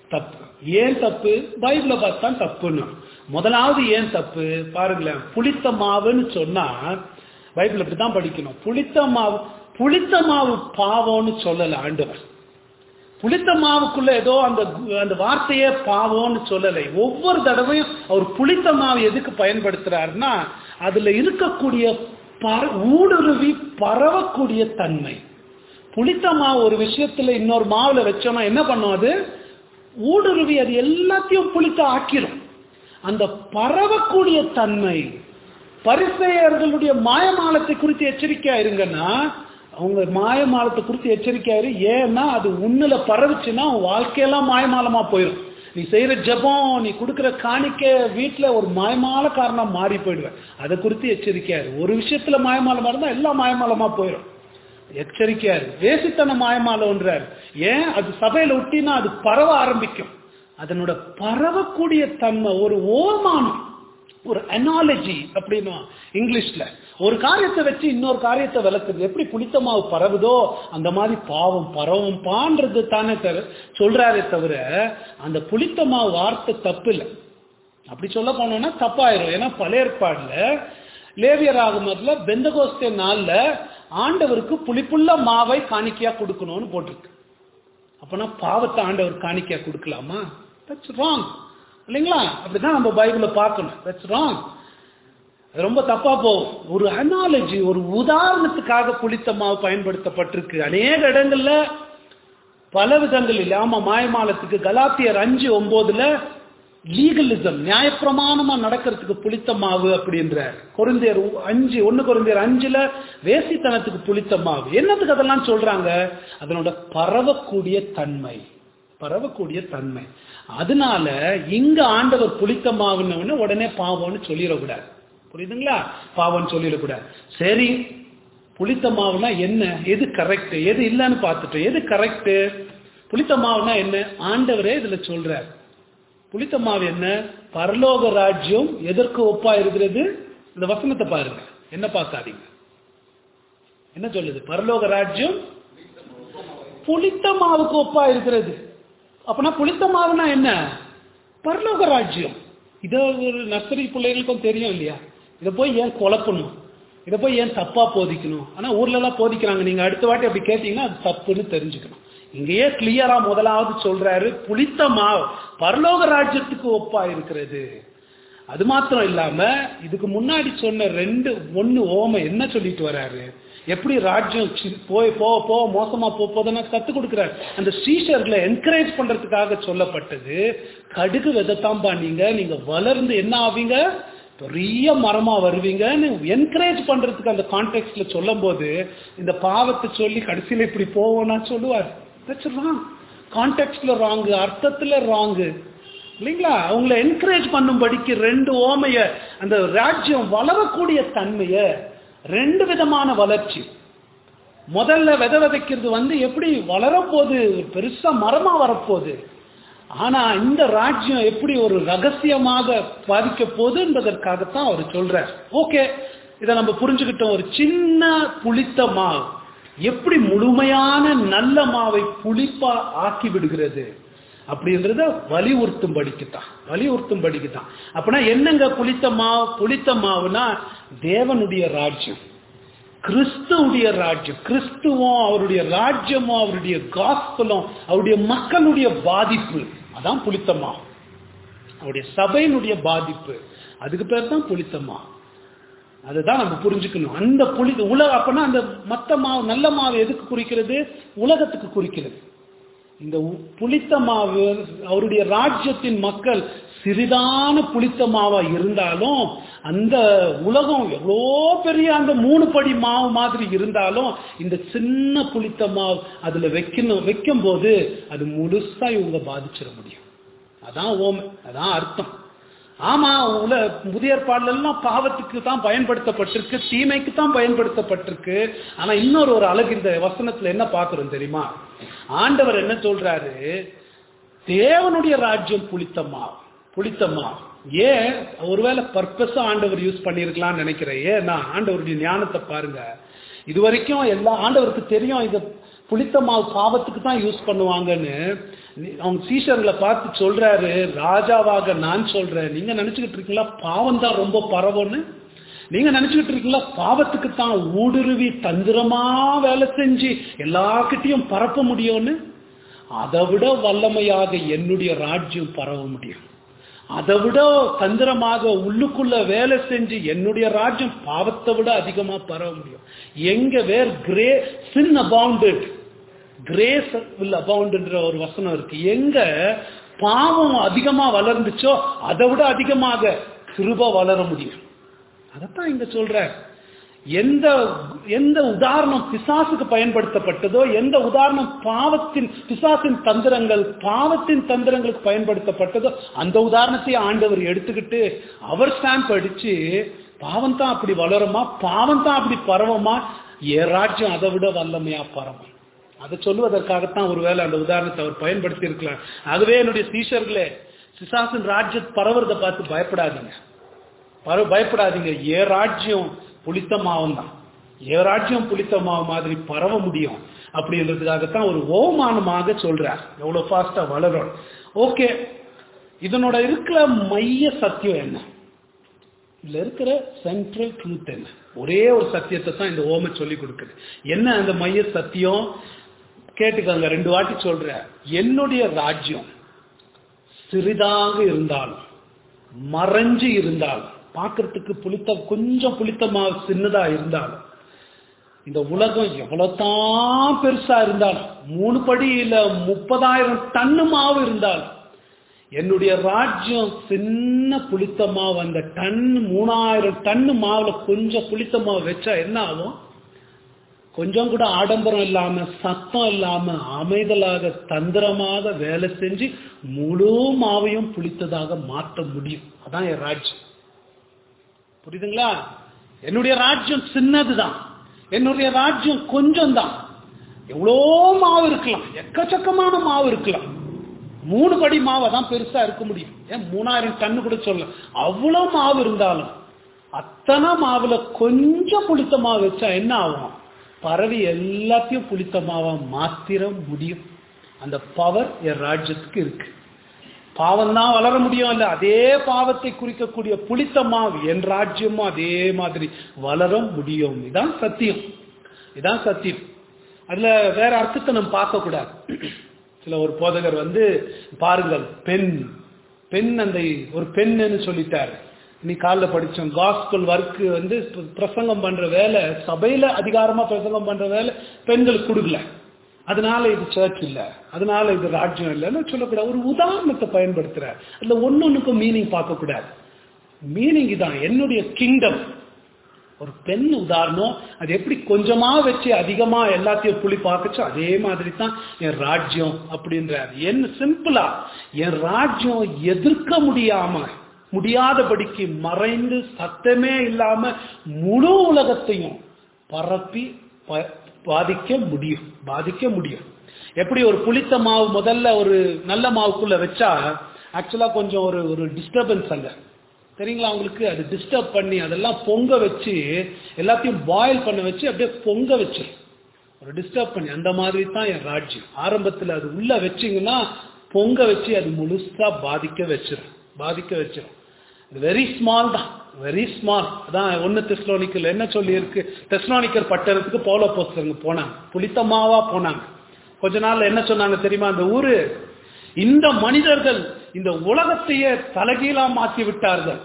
தப்பு ஏன் தப்பு பைபிள பார்த்தா தப்புன்னு முதலாவது ஏன் தப்பு பாருங்களேன் புளித்த மாவுன்னு சொன்னா பைபிள் இப்படிதான் படிக்கணும் புளித்த மாவு புளித்த மாவு பாவம்னு சொல்லல ஆண்டவர் புளித்த மாவுக்குள்ள ஏதோ அந்த அந்த வார்த்தையே பாவம்னு சொல்லலை ஒவ்வொரு தடவையும் அவர் புளித்த மாவு எதுக்கு பயன்படுத்துறாருன்னா அதுல இருக்கக்கூடிய பர- ஊடுருவி பரவக்கூடிய தன்மை புளித்த மாவு ஒரு விஷயத்துல இன்னொரு மாவுல வச்சோம்னா என்ன பண்ணும் அது ஊடுருவி அது எல்லாத்தையும் புளித்த ஆக்கிரும் அந்த பரவக்கூடிய தன்மை பரிசெயர்களுடைய மாயமாலத்தை குறித்து எச்சரிக்கையா இருங்கன்னா அவங்க மாயமாலத்தை குறித்து எச்சரிக்கையா இரு ஏன்னா அது உன்னில பரவுச்சுன்னா உன் வாழ்க்கையெல்லாம் மாயமாலமா போயிடும் நீ செய்யற ஜெபம் நீ கொடுக்கிற காணிக்க வீட்டுல ஒரு மாயமால காரணம் மாறி போயிடுவேன் அதை குறித்து எச்சரிக்கையா இரு ஒரு விஷயத்துல மாயமாலமா இருந்தா எல்லாம் மாயமாலமா போயிடும் எச்சரிக்கையா இருக்கு வேசித்தன மாயமாலன்றார் ஏன் அது சபையில ஒட்டினா அது பரவ ஆரம்பிக்கும் அதனோட பரவக்கூடிய தன்மை ஒரு ஓமானம் ஒரு அனாலஜி அப்படின்னு இங்கிலீஷ்ல ஒரு காரியத்தை வச்சு இன்னொரு காரியத்தை விளக்குறது எப்படி புளித்தமாவு பரவுதோ அந்த மாதிரி பாவம் பரவும் பான்றது தானே தவிர சொல்றாரே தவிர அந்த புளித்தமாவு வார்த்தை தப்பு இல்லை அப்படி சொல்ல போனோம்னா தப்பாயிரும் ஏன்னா பழைய ஏற்பாடுல லேவியர் ஆகுமதுல பெந்தகோஸ்தே நாள்ல ஆண்டவருக்கு புளிப்புள்ள மாவை காணிக்கையா கொடுக்கணும்னு போட்டிருக்கு அப்பனா பாவத்தை ஆண்டவர் காணிக்கையா கொடுக்கலாமா தட்ஸ் ராங் இல்லைங்களா அப்படிதான் நம்ம பைபிளை பார்க்கணும் தட்ஸ் ராங் அது ரொம்ப தப்பா போகும் ஒரு அனாலஜி ஒரு உதாரணத்துக்காக புளித்த மாவு பயன்படுத்தப்பட்டிருக்கு அநேக இடங்கள்ல பல விதங்களில் ஆமா மாயமாலத்துக்கு கலாத்தியர் அஞ்சு ஒன்பதுல லீகலிசம் நியாயப்பிரமாணமா நடக்கிறதுக்கு புளித்த மாவு அப்படின்ற கொரிந்தியர் அஞ்சு ஒண்ணு கொரிந்தியர் அஞ்சுல வேசித்தனத்துக்கு புளித்த மாவு என்னத்துக்கு அதெல்லாம் சொல்றாங்க அதனோட பரவக்கூடிய தன்மை பரவக்கூடிய தன்மை அதனால இங்க ஆண்டவர் புளித்த மாவுன்னு உடனே பாவம்னு சொல்லிடக்கூடாது புரியுதுங்களா பாவம்னு சொல்லிடக்கூடாது சரி புளித்த மாவுனா என்ன எது கரெக்ட் எது இல்லைன்னு பார்த்துட்டு எது கரெக்ட் புளித்த மாவுனா என்ன ஆண்டவரே இதுல சொல்றார் புளித்த மாவு என்ன பரலோக ராஜ்யம் எதற்கு ஒப்பா இருக்கிறது இந்த வசனத்தை பாருங்க என்ன பார்க்காதீங்க என்ன சொல்லுது பரலோக ராஜ்யம் புளித்த மாவுக்கு ஒப்பா இருக்கிறது அப்பனா புளித்த மாவுனா என்ன பரலோக ராஜ்யம் இதை ஒரு நர்சரி பிள்ளைகளுக்கும் தெரியும் இல்லையா இதை போய் ஏன் குழப்பணும் இதை போய் ஏன் தப்பா போதிக்கணும் ஆனா ஊர்ல எல்லாம் போதிக்கிறாங்க நீங்க அடுத்த வாட்டி அப்படி கேட்டீங்கன்னா அது தப்புன்னு தெரிஞ்சுக்கணும் இங்கேயே கிளியரா முதலாவது சொல்றாரு புளித்த மாவு பரலோக ராஜ்யத்துக்கு ஒப்பா இருக்கிறது அது மாத்திரம் இல்லாம இதுக்கு முன்னாடி சொன்ன ரெண்டு ஒண்ணு ஓம என்ன சொல்லிட்டு வராரு எப்படி ராஜ்யம் சி- போய் போ போ மோசமா போ போதுன்னு கத்து கொடுக்கிறார் அந்த ஸ்ரீஷர்களை என்கரேஜ் பண்றதுக்காக சொல்லப்பட்டது கடுகு விதத்தாம்பா நீங்க நீங்க வளர்ந்து என்ன ஆவீங்க பெரிய மரமா வருவீங்கன்னு என்கரேஜ் பண்றதுக்கு அந்த கான்டெக்ட்ல சொல்லும் போது இந்த பாவத்தை சொல்லி கடைசியில இப்படி போவோம்னா சொல்லுவார் தட்ஸ் ராங் கான்டெக்ட்ல ராங்கு அர்த்தத்துல ராங்கு இல்லைங்களா அவங்கள என்கரேஜ் பண்ணும்படிக்கு ரெண்டு ஓமைய அந்த ராஜ்யம் வளரக்கூடிய தன்மைய ரெண்டு விதமான வளர்ச்சி முதல்ல விதை விதைக்கிறது வந்து எப்படி வளரப்போகுது பெருசா மரமா வரப்போகுது ஆனா இந்த ராஜ்யம் எப்படி ஒரு ரகசியமாக பாதிக்க போகுது என்பதற்காகத்தான் அவர் சொல்றார் ஓகே இதை நம்ம புரிஞ்சுக்கிட்டோம் ஒரு சின்ன புளித்த மாவு எப்படி முழுமையான நல்ல மாவை புளிப்பா ஆக்கி விடுகிறது அப்படின்றத வலியுறுத்தும் படிக்குத்தான் வலியுறுத்தும் படிக்குத்தான் அப்படின்னா என்னங்க புளித்த மாவு புளித்த மாவுனா தேவனுடைய ராஜ்யம் கிறிஸ்துவுடைய ராஜ்யம் கிறிஸ்துவும் அவருடைய ராஜ்யமும் அவருடைய காஸ்பலும் அவருடைய மக்களுடைய பாதிப்பு அதான் புளித்தமா அவருடைய சபையினுடைய பாதிப்பு அதுக்கு பேர் தான் புளித்தமா அதுதான் நம்ம புரிஞ்சுக்கணும் அந்த புளி உலக அப்பனா அந்த மத்த மாவு நல்ல மாவு எதுக்கு குறிக்கிறது உலகத்துக்கு குறிக்கிறது இந்த உ- புளித்த மாவு அவருடைய ராஜ்யத்தின் மக்கள் சிறிதான புளித்த மாவா இருந்தாலும் அந்த உலகம் எவ்வளோ பெரிய அந்த மூணு படி மாவு மாதிரி இருந்தாலும் இந்த சின்ன புளித்த மாவு அதுல வைக்கணும் வைக்கும் போது அது முழுசா இவங்க பாதிச்சிட முடியும் அதான் ஓமை அதான் அர்த்தம் ஆமா உல புதிய ஏற்பாடுல எல்லாம் பாவத்துக்கு தான் பயன்படுத்தப்பட்டிருக்கு தீமைக்கு தான் பயன்படுத்தப்பட்டிருக்கு ஆனா இன்னொரு ஒரு அழகு இந்த வசனத்துல என்ன பார்க்கிறோம் தெரியுமா ஆண்டவர் என்ன சொல்றாரு தேவனுடைய ராஜ்யம் புளித்தம்மா புளித்தம்மா ஏன் ஒருவேளை பர்பஸா ஆண்டவர் யூஸ் பண்ணியிருக்கலாம்னு நினைக்கிறேன் ஏன்னா ஆண்டவருடைய ஞானத்தை பாருங்க இது வரைக்கும் எல்லா ஆண்டவருக்கு தெரியும் இத புளித்த மாவு பாவத்துக்கு தான் யூஸ் பண்ணுவாங்கன்னு நீ- அவங்க சீஷர்களை பார்த்து சொல்றாரு ராஜாவாக நான் சொல்றேன் நீங்க நினைச்சுக்கிட்டு இருக்கீங்களா பாவம் தான் ரொம்ப பரவும்னு நீங்க நினைச்சுக்கிட்டு இருக்கீங்களா பாவத்துக்கு தான் ஊடுருவி தந்திரமா வேலை செஞ்சு எல்லார்கிட்டயும் பரப்ப முடியும்னு அதை விட வல்லமையாக என்னுடைய ராஜ்யம் பரவ முடியும் அதை விட தந்திரமாக உள்ளுக்குள்ள வேலை செஞ்சு என்னுடைய ராஜ்யம் பாவத்தை விட அதிகமா பரவ முடியும் எங்க வேர் கிரே சின் அபவுண்டட் கிரேஸ் வில் அபவுண்ட்ன்ற ஒரு வசனம் இருக்கு எங்க பாவம் அதிகமா வளர்ந்துச்சோ அதை விட அதிகமாக கிருப வளர முடியும் அதைத்தான் இங்க சொல்ற எந்த எந்த உதாரணம் பிசாசுக்கு பயன்படுத்தப்பட்டதோ எந்த உதாரணம் பாவத்தின் பிசாசின் தந்திரங்கள் பாவத்தின் தந்திரங்களுக்கு பயன்படுத்தப்பட்டதோ அந்த உதாரணத்தை ஆண்டவர் எடுத்துக்கிட்டு அவர் ஸ்டாம்ப் அடிச்சு பாவம் தான் அப்படி வளருமா பாவம் தான் அப்படி பரவுமா என் ராஜ்யம் அதை விட வல்லமையா பரவும் அதை சொல்லுவதற்காகத்தான் ஒருவேளை அந்த உதாரணத்தை அவர் பயன்படுத்தி இருக்கலாம் ஆகவே என்னுடைய சீஷர்களே பிசாசின் ராஜ்யம் பரவுறதை பார்த்து பயப்படாதீங்க பர- பயப்படாதீங்க ஏ ராஜ்யம் புளித்த மாவும் தான் ஏ ராஜ்யம் புளித்த மாவு மாதிரி பரவ முடியும் அப்படின்றதுக்காகத்தான் ஒரு ஓமானமாக சொல்றார் எவ்வளவு ஃபாஸ்டா வளரும் ஓகே இதனோட இருக்கிற மைய சத்தியம் என்ன இதுல இருக்கிற சென்ட்ரல் ட்ரூத் என்ன ஒரே ஒரு சத்தியத்தை தான் இந்த ஓமை சொல்லி கொடுக்குது என்ன அந்த மைய சத்தியம் கேட்டுக்கோங்க ரெண்டு வாட்டி சொல்ற என்னுடைய ராஜ்யம் சிறிதாக இருந்தாலும் மறைஞ்சு இருந்தாலும் பார்க்கறதுக்கு புளித்த கொஞ்சம் புளித்த மாவு சின்னதா இருந்தாலும் இந்த உலகம் எவ்வளவுதான் பெருசா இருந்தாலும் மூணு படி இல்ல முப்பதாயிரம் டன்னு மாவு இருந்தாலும் என்னுடைய ராஜ்யம் சின்ன புளித்த மாவு அந்த டன் மூணாயிரம் டன்னு மாவுல கொஞ்சம் புளித்த மாவு வச்சா என்ன ஆகும் கொஞ்சம் கூட ஆடம்பரம் இல்லாம சத்தம் இல்லாம அமைதலாக தந்திரமாக வேலை செஞ்சு முழு மாவையும் புளித்ததாக மாற்ற முடியும் அதான் என் ராஜ்யம் புரியுதுங்களா என்னுடைய ராஜ்யம் சின்னதுதான் என்னுடைய ராஜ்யம் கொஞ்சம் தான் எவ்வளோ மாவு இருக்கலாம் எக்கச்சக்கமான மாவு இருக்கலாம் மூணு படி மாவை தான் பெருசா இருக்க முடியும் ஏன் மூணாயிரம் டன்னு கூட சொல்லலாம் அவ்வளவு மாவு இருந்தாலும் அத்தனை மாவுல கொஞ்சம் புளித்த மாவு வச்சா என்ன ஆகும் பரவி எல்லாத்தையும் புளித்த மாவா மாத்திர முடியும் அந்த பவர் என் ராஜ்யத்துக்கு இருக்கு பாவம் தான் வளர முடியும் இல்ல அதே பாவத்தை குறிக்கக்கூடிய புளித்த மாவு என் ராஜ்யமும் அதே மாதிரி வளர முடியும் இதான் சத்தியம் இதான் சத்தியம் அதுல வேற அர்த்தத்தை நம்ம பார்க்க கூடாது சில ஒரு போதகர் வந்து பாருங்கள் பெண் பெண் அந்த ஒரு பெண்ணுன்னு சொல்லிட்டாரு நீ காலைல படிச்சோம் காஸ்பல் ஒர்க் வந்து பிரசங்கம் பண்ற வேலை சபையில அதிகாரமா பிரசங்கம் பண்ற வேலை பெண்களுக்கு கொடுக்கல அதனால இது சர்ச் இல்ல அதனால இது ராஜ்யம் இல்லைன்னு சொல்லக்கூடாது ஒரு உதாரணத்தை பயன்படுத்துறார் அதுல ஒன்னொன்னுக்கும் மீனிங் பார்க்க கூடாது மீனிங் இதான் என்னுடைய கிங்டம் ஒரு பெண் உதாரணம் அது எப்படி கொஞ்சமா வச்சு அதிகமா எல்லாத்தையும் புளி பார்க்கச்சோ அதே மாதிரி தான் என் ராஜ்யம் அப்படின்றார் என்ன சிம்பிளா என் ராஜ்யம் எதிர்க்க முடியாம முடியாதபடிக்கு மறைந்து சத்தமே இல்லாம முழு உலகத்தையும் பரப்பி ப- பாதிக்க முடியும் பாதிக்க முடியும் எப்படி ஒரு புளித்த மாவு முதல்ல ஒரு நல்ல மாவுக்குள்ள வச்சா ஆக்சுவலா கொஞ்சம் ஒரு ஒரு டிஸ்டர்பன்ஸ் அங்க சரிங்களா உங்களுக்கு அது டிஸ்டர்ப் பண்ணி அதெல்லாம் பொங்க வச்சு எல்லாத்தையும் பாயில் பண்ண வச்சு அப்படியே பொங்க வச்சு ஒரு டிஸ்டர்ப் பண்ணி அந்த மாதிரி தான் என் ராஜ்யம் ஆரம்பத்தில் அது உள்ள வச்சீங்கன்னா பொங்க வச்சு அது முழுசா பாதிக்க வச்சிரும் பாதிக்க வச்சிரும் இது வெரி ஸ்மால் தான் வெரி ஸ்மால் அதான் ஒன்னு தெஸ்லோனிக்கல் என்ன சொல்லி இருக்கு தெஸ்லோனிக்கர் பட்டணத்துக்கு பௌல போஸ்டருங்க போனாங்க புளித்தமாவா போனாங்க கொஞ்ச நாள்ல என்ன சொன்னாங்க தெரியுமா அந்த ஊரு இந்த மனிதர்கள் இந்த உலகத்தையே தலைகீழா மாற்றி விட்டார்கள்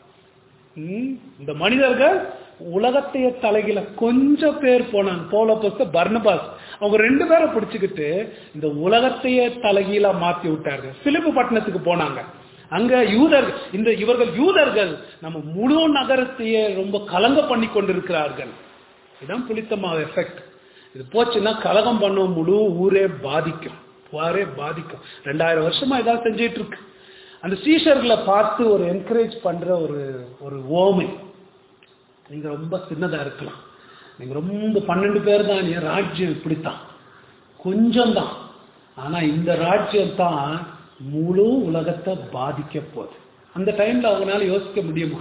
ம், இந்த மனிதர்கள் உலகத்தையே தலைகீழ கொஞ்சம் பேர் போனாங்க போல போஸ்த பர்னபாஸ் அவங்க ரெண்டு பேரை பிடிச்சுக்கிட்டு இந்த உலகத்தையே தலைகீழா மாத்தி விட்டார்கள் பிலிப்பு பட்டணத்துக்கு போனாங்க அங்க யூதர்கள் இந்த இவர்கள் யூதர்கள் நம்ம முழு நகரத்தையே ரொம்ப கலங்க பண்ணி கொண்டிருக்கிறார்கள் இதான் புளித்தமாவு எஃபெக்ட் இது போச்சுன்னா கலகம் பண்ணும் முழு ஊரே பாதிக்கும் ஊரே பாதிக்கும் ரெண்டாயிரம் வருஷமா இதான் செஞ்சிட்டு இருக்கு அந்த சீஷர்களை பார்த்து ஒரு என்கரேஜ் பண்ற ஒரு ஒரு ஓமை நீங்க ரொம்ப சின்னதா இருக்கலாம் நீங்க ரொம்ப பன்னெண்டு பேர் தான் என் ராஜ்யம் இப்படித்தான் கொஞ்சம் தான் ஆனா இந்த ராஜ்யம் தான் முழு உலகத்தை பாதிக்க போகுது அந்த டைம்ல அவங்களால யோசிக்க முடியுமா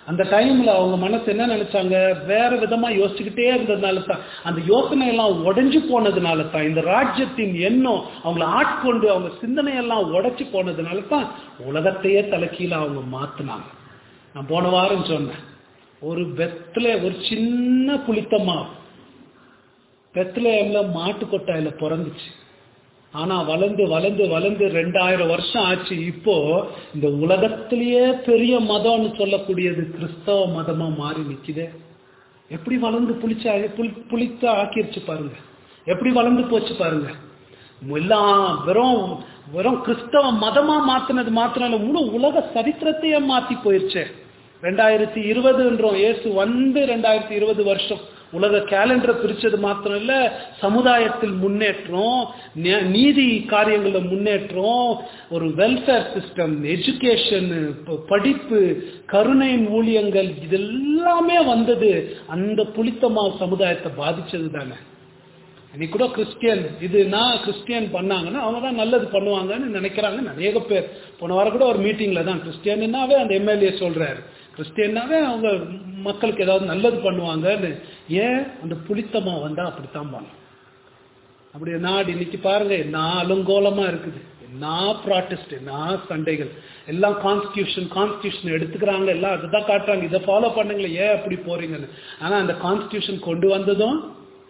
அந்த டைம்ல அவங்க மனசு என்ன நினைச்சாங்க வேற விதமா யோசிச்சுக்கிட்டே இருந்ததுனால தான் அந்த யோசனை எல்லாம் உடைஞ்சு போனதுனால தான் இந்த ராஜ்யத்தின் எண்ணம் அவங்கள ஆட்கொண்டு அவங்க சிந்தனையெல்லாம் உடைச்சு போனதுனால தான் உலகத்தையே தலைக்கீழ அவங்க மாத்துனாங்க நான் போன வாரம் சொன்னேன் ஒரு வெத்தில ஒரு சின்ன புளித்தமா பெத்லேயம்ல மாட்டு கொட்டாயில பிறந்துச்சு ஆனா வளர்ந்து வளர்ந்து வளர்ந்து ரெண்டாயிரம் வருஷம் ஆச்சு இப்போ இந்த உலகத்திலேயே பெரிய மதம்னு சொல்லக்கூடியது கிறிஸ்தவ மதமா மாறி நிக்குதே எப்படி வளர்ந்து புளிச்சா புளி புளித்த ஆக்கிருச்சு பாருங்க எப்படி வளர்ந்து போச்சு பாருங்க எல்லாம் வெறும் வெறும் கிறிஸ்தவ மதமா மாத்தினது மாத்திரம் இல்ல முழு உலக சரித்திரத்தையே மாத்தி போயிருச்சு ரெண்டாயிரத்தி இருபதுன்றோம் இயேசு வந்து ரெண்டாயிரத்தி இருபது வருஷம் உலக கேலண்டரை பிரிச்சது மாத்திரம் இல்ல சமுதாயத்தில் முன்னேற்றம் நே- நீதி காரியங்கள்ல முன்னேற்றம் ஒரு வெல்ஃபேர் சிஸ்டம் எஜுகேஷன் படிப்பு கருணையின் ஊழியங்கள் இதெல்லாமே வந்தது அந்த புளித்தமா சமுதாயத்தை பாதிச்சது தானே இன்னைக்கு கூட கிறிஸ்டியன் இதுனா கிறிஸ்டியன் பண்ணாங்கன்னா அவங்க தான் நல்லது பண்ணுவாங்கன்னு நினைக்கிறாங்க நிறைய பேர் போன வாரம் கூட ஒரு மீட்டிங்ல தான் கிறிஸ்டியன்னாவே அந்த எம்எல்ஏ சொல்றாரு கிறிஸ்டியன்னாவே அவங்க மக்களுக்கு ஏதாவது நல்லது பண்ணுவாங்கன்னு ஏன் அந்த புளித்தமா வந்தா அப்படித்தான் பண்ணும் அப்படி நாடு இன்னைக்கு பாருங்க நான் அலங்கோலமா இருக்குது நான் ப்ராட்டஸ்ட் நான் சண்டைகள் எல்லாம் கான்ஸ்டியூஷன் கான்ஸ்டியூஷன் எடுத்துக்கிறாங்க எல்லாம் அதுதான் காட்டுறாங்க இதை ஃபாலோ பண்ணுங்களேன் ஏன் அப்படி போறீங்கன்னு ஆனா அந்த கான்ஸ்டியூஷன் கொண்டு வந்ததும்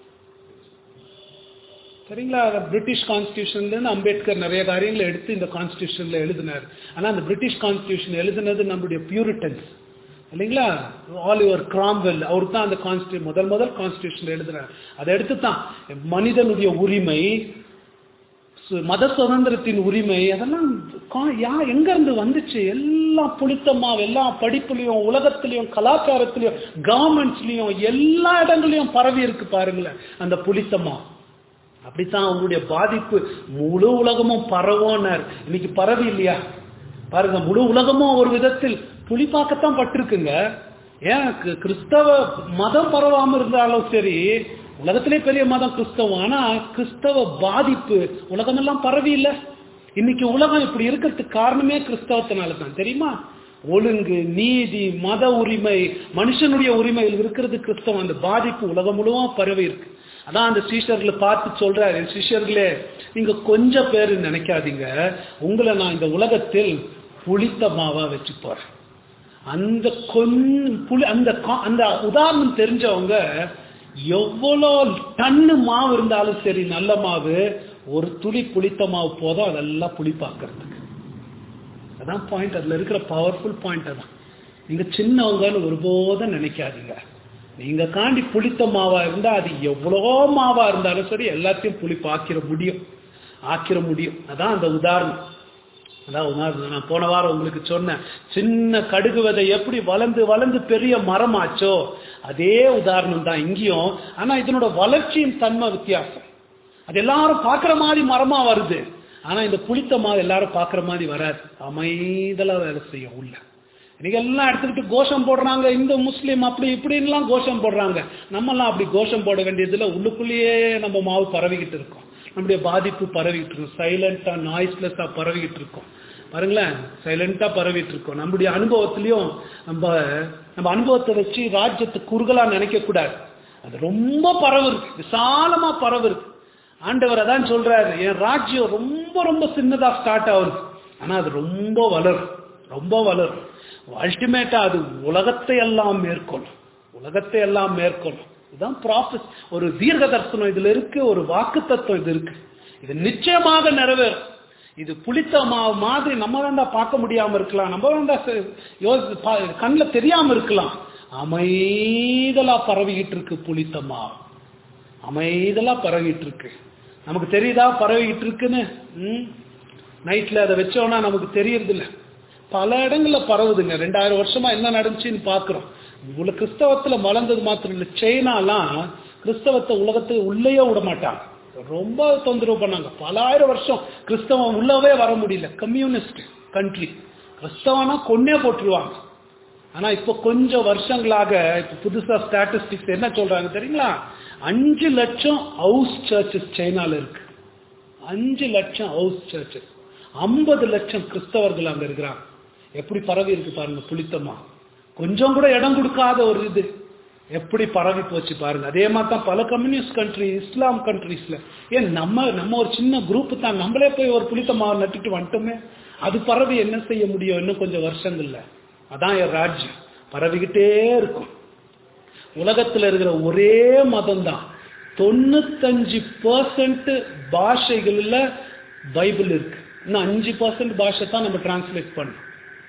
சரிங்களா பிரிட்டிஷ் கான்ஸ்டியூஷன்ல அம்பேத்கர் நிறைய காரியங்களை எடுத்து இந்த கான்ஸ்டியூஷன்ல எழுதினார் ஆனா அந்த பிரிட்டிஷ் கான்ஸ்டியூஷன் எழுதினது நம்முடைய பியூரிட்டன்ஸ் இல்லைங்களா ஆலிவர் கிராம்வெல் அவர் தான் அந்த கான்ஸ்டியூ முதல் முதல் கான்ஸ்டியூஷன் எழுதினார் அதை எடுத்து தான் மனிதனுடைய உரிமை சு- மத சுதந்திரத்தின் உரிமை அதெல்லாம் கா- யா எங்க இருந்து வந்துச்சு எல்லாம் புளித்தமா எல்லா படிப்புலயும் உலகத்திலயும் கலாச்சாரத்திலயும் கவர்மெண்ட்ஸ்லயும் எல்லா இடங்களையும் பரவி இருக்கு பாருங்களேன் அந்த புளித்தமா அப்படித்தான் அவங்களுடைய பாதிப்பு முழு உலகமும் பரவோனார் இன்னைக்கு பரவி இல்லையா பாருங்க முழு உலகமும் ஒரு விதத்தில் புலிப்பாக்கத்தான் பட்டிருக்குங்க ஏன் கிறிஸ்தவ கிறிஸ்தவ மதம் பரவாம இருந்தாலும் சரி உலகத்திலே பெரிய மதம் கிறிஸ்தவம் ஆனா கிறிஸ்தவ பாதிப்பு உலகமெல்லாம் பரவி இல்ல இன்னைக்கு உலகம் இப்படி இருக்கிறதுக்கு காரணமே கிறிஸ்தவத்தினால தான் தெரியுமா ஒழுங்கு நீதி மத உரிமை மனுஷனுடைய உரிமையில் இருக்கிறது கிறிஸ்தவம் அந்த பாதிப்பு உலகம் முழுவதும் பரவி இருக்கு அதான் அந்த சீஷர்களை பார்த்து சொல்றாரு சிஷர்களே நீங்க கொஞ்சம் பேர் நினைக்காதீங்க உங்களை நான் இந்த உலகத்தில் புளித்த மாவா வச்சு போறேன் அந்த கொஞ்சம் புளி அந்த கா- அந்த உதாரணம் தெரிஞ்சவங்க எவ்வளோ டன்னு மாவு இருந்தாலும் சரி நல்ல மாவு ஒரு துளி புளித்த மாவு போதும் அதெல்லாம் புளிப்பாக்குறதுக்கு அதான் பாயிண்ட் அதுல இருக்கிற பவர்ஃபுல் பாயிண்ட் அதான் நீங்க சின்னவங்கன்னு ஒருபோதும் நினைக்காதீங்க நீங்க காண்டி புளித்த மாவா இருந்தா அது எவ்வளோ மாவா இருந்தாலும் சரி எல்லாத்தையும் புளிப்பாக்கிற முடியும் ஆக்கிற முடியும் அதான் அந்த உதாரணம் அதான் உதாரணம் நான் போன வாரம் உங்களுக்கு சொன்னேன் சின்ன கடுகு விதை எப்படி வளர்ந்து வளர்ந்து பெரிய மரமாச்சோ அதே உதாரணம் தான் இங்கேயும் ஆனா இதனோட வளர்ச்சியின் தன்மை வித்தியாசம் அது எல்லாரும் பார்க்குற மாதிரி மரமா வருது ஆனா இந்த புளித்த மாவு எல்லாரும் பார்க்குற மாதிரி வராது அமைதலா வேலை செய்யும் உள்ள இன்னைக்கு எல்லாம் எடுத்துக்கிட்டு கோஷம் போடுறாங்க இந்த முஸ்லீம் அப்படி இப்படின்லாம் கோஷம் போடுறாங்க நம்மெல்லாம் அப்படி கோஷம் போட வேண்டியதுல உள்ளுக்குள்ளேயே நம்ம மாவு பரவிக்கிட்டு இருக்கோம் நம்முடைய பாதிப்பு பரவிக்கிட்டு இருக்கும் சைலண்டா நாய்ஸ்லெஸ்ஸா பரவிக்கிட்டு இருக்கோம் பாருங்களேன் சைலண்டா பரவிட்டு இருக்கோம் நம்முடைய அனுபவத்திலையும் நம்ம நம்ம அனுபவத்தை வச்சு ராஜ்யத்தை குறுகலா நினைக்க கூடாது அது ரொம்ப பரவு இருக்கு விசாலமா பரவு இருக்கு ஆண்டவர் அதான் சொல்றாரு என் ராஜ்யம் ரொம்ப ரொம்ப சின்னதா ஸ்டார்ட் ஆகுது ஆனா அது ரொம்ப வளரும் ரொம்ப வளரும் அல்டிமேட்டா அது உலகத்தை எல்லாம் மேற்கொள்ளும் உலகத்தை எல்லாம் மேற்கொள்ளும் இதுதான் ப்ராசஸ் ஒரு தீர்க்க தரிசனம் இதுல இருக்கு ஒரு வாக்கு தத்துவம் இது இருக்கு இது நிச்சயமாக நிறைவேறும் இது புளித்த மாவு மாதிரி நம்ம வேண்டா பார்க்க முடியாம இருக்கலாம் நம்ம வேண்டா கண்ணில் தெரியாம இருக்கலாம் அமைதலா பரவிக்கிட்டு இருக்கு புளித்த மாவு அமைதலா பரவிட்டு இருக்கு நமக்கு தெரியுதா பரவிக்கிட்டு இருக்குன்னு ம் நைட்ல அதை வச்சோம்னா நமக்கு தெரியறது இல்ல பல இடங்கள்ல பரவுதுங்க ரெண்டாயிரம் வருஷமா என்ன நடந்துச்சுன்னு பாக்குறோம் இவ்வளவு கிறிஸ்தவத்துல மலர்ந்தது மாத்திரம் இல்ல சைனாலாம் கிறிஸ்தவத்தை உலகத்துக்கு உள்ளேயே விட மாட்டாங்க ரொம்ப தொந்தரவு பண்ணாங்க பல ஆயிரம் வருஷம் கிறிஸ்தவம் உள்ளவே வர முடியல கம்யூனிஸ்ட் கண்ட்ரி கிறிஸ்தவனா கொன்னே போட்டுருவாங்க ஆனா இப்ப கொஞ்சம் வருஷங்களாக இப்ப புதுசா ஸ்டாட்டிஸ்டிக்ஸ் என்ன சொல்றாங்க தெரியுங்களா அஞ்சு லட்சம் ஹவுஸ் சர்ச்சஸ் சைனால இருக்கு அஞ்சு லட்சம் ஹவுஸ் சர்ச்சஸ் ஐம்பது லட்சம் கிறிஸ்தவர்கள் அங்க இருக்கிறாங்க எப்படி பரவி இருக்கு பாருங்க புளித்தமா கொஞ்சம் கூட இடம் கொடுக்காத ஒரு இது எப்படி பரவி போச்சு பாருங்க அதே மாதிரி தான் பல கம்யூனிஸ்ட் கண்ட்ரி இஸ்லாம் கண்ட்ரீஸ்ல ஏன் நம்ம நம்ம ஒரு சின்ன குரூப் தான் நம்மளே போய் ஒரு புளித்த மாவு நட்டுட்டு வந்துட்டோமே அது பரவி என்ன செய்ய முடியும் இன்னும் கொஞ்சம் வருஷங்கள்ல அதான் என் ராஜ்யம் பரவிக்கிட்டே இருக்கும் உலகத்துல இருக்கிற ஒரே மதம் தான் தொண்ணூத்தஞ்சு பர்சன்ட் பாஷைகள்ல பைபிள் இருக்கு இன்னும் அஞ்சு பர்சன்ட் பாஷை தான் நம்ம டிரான்ஸ்லேட் பண்ணோம்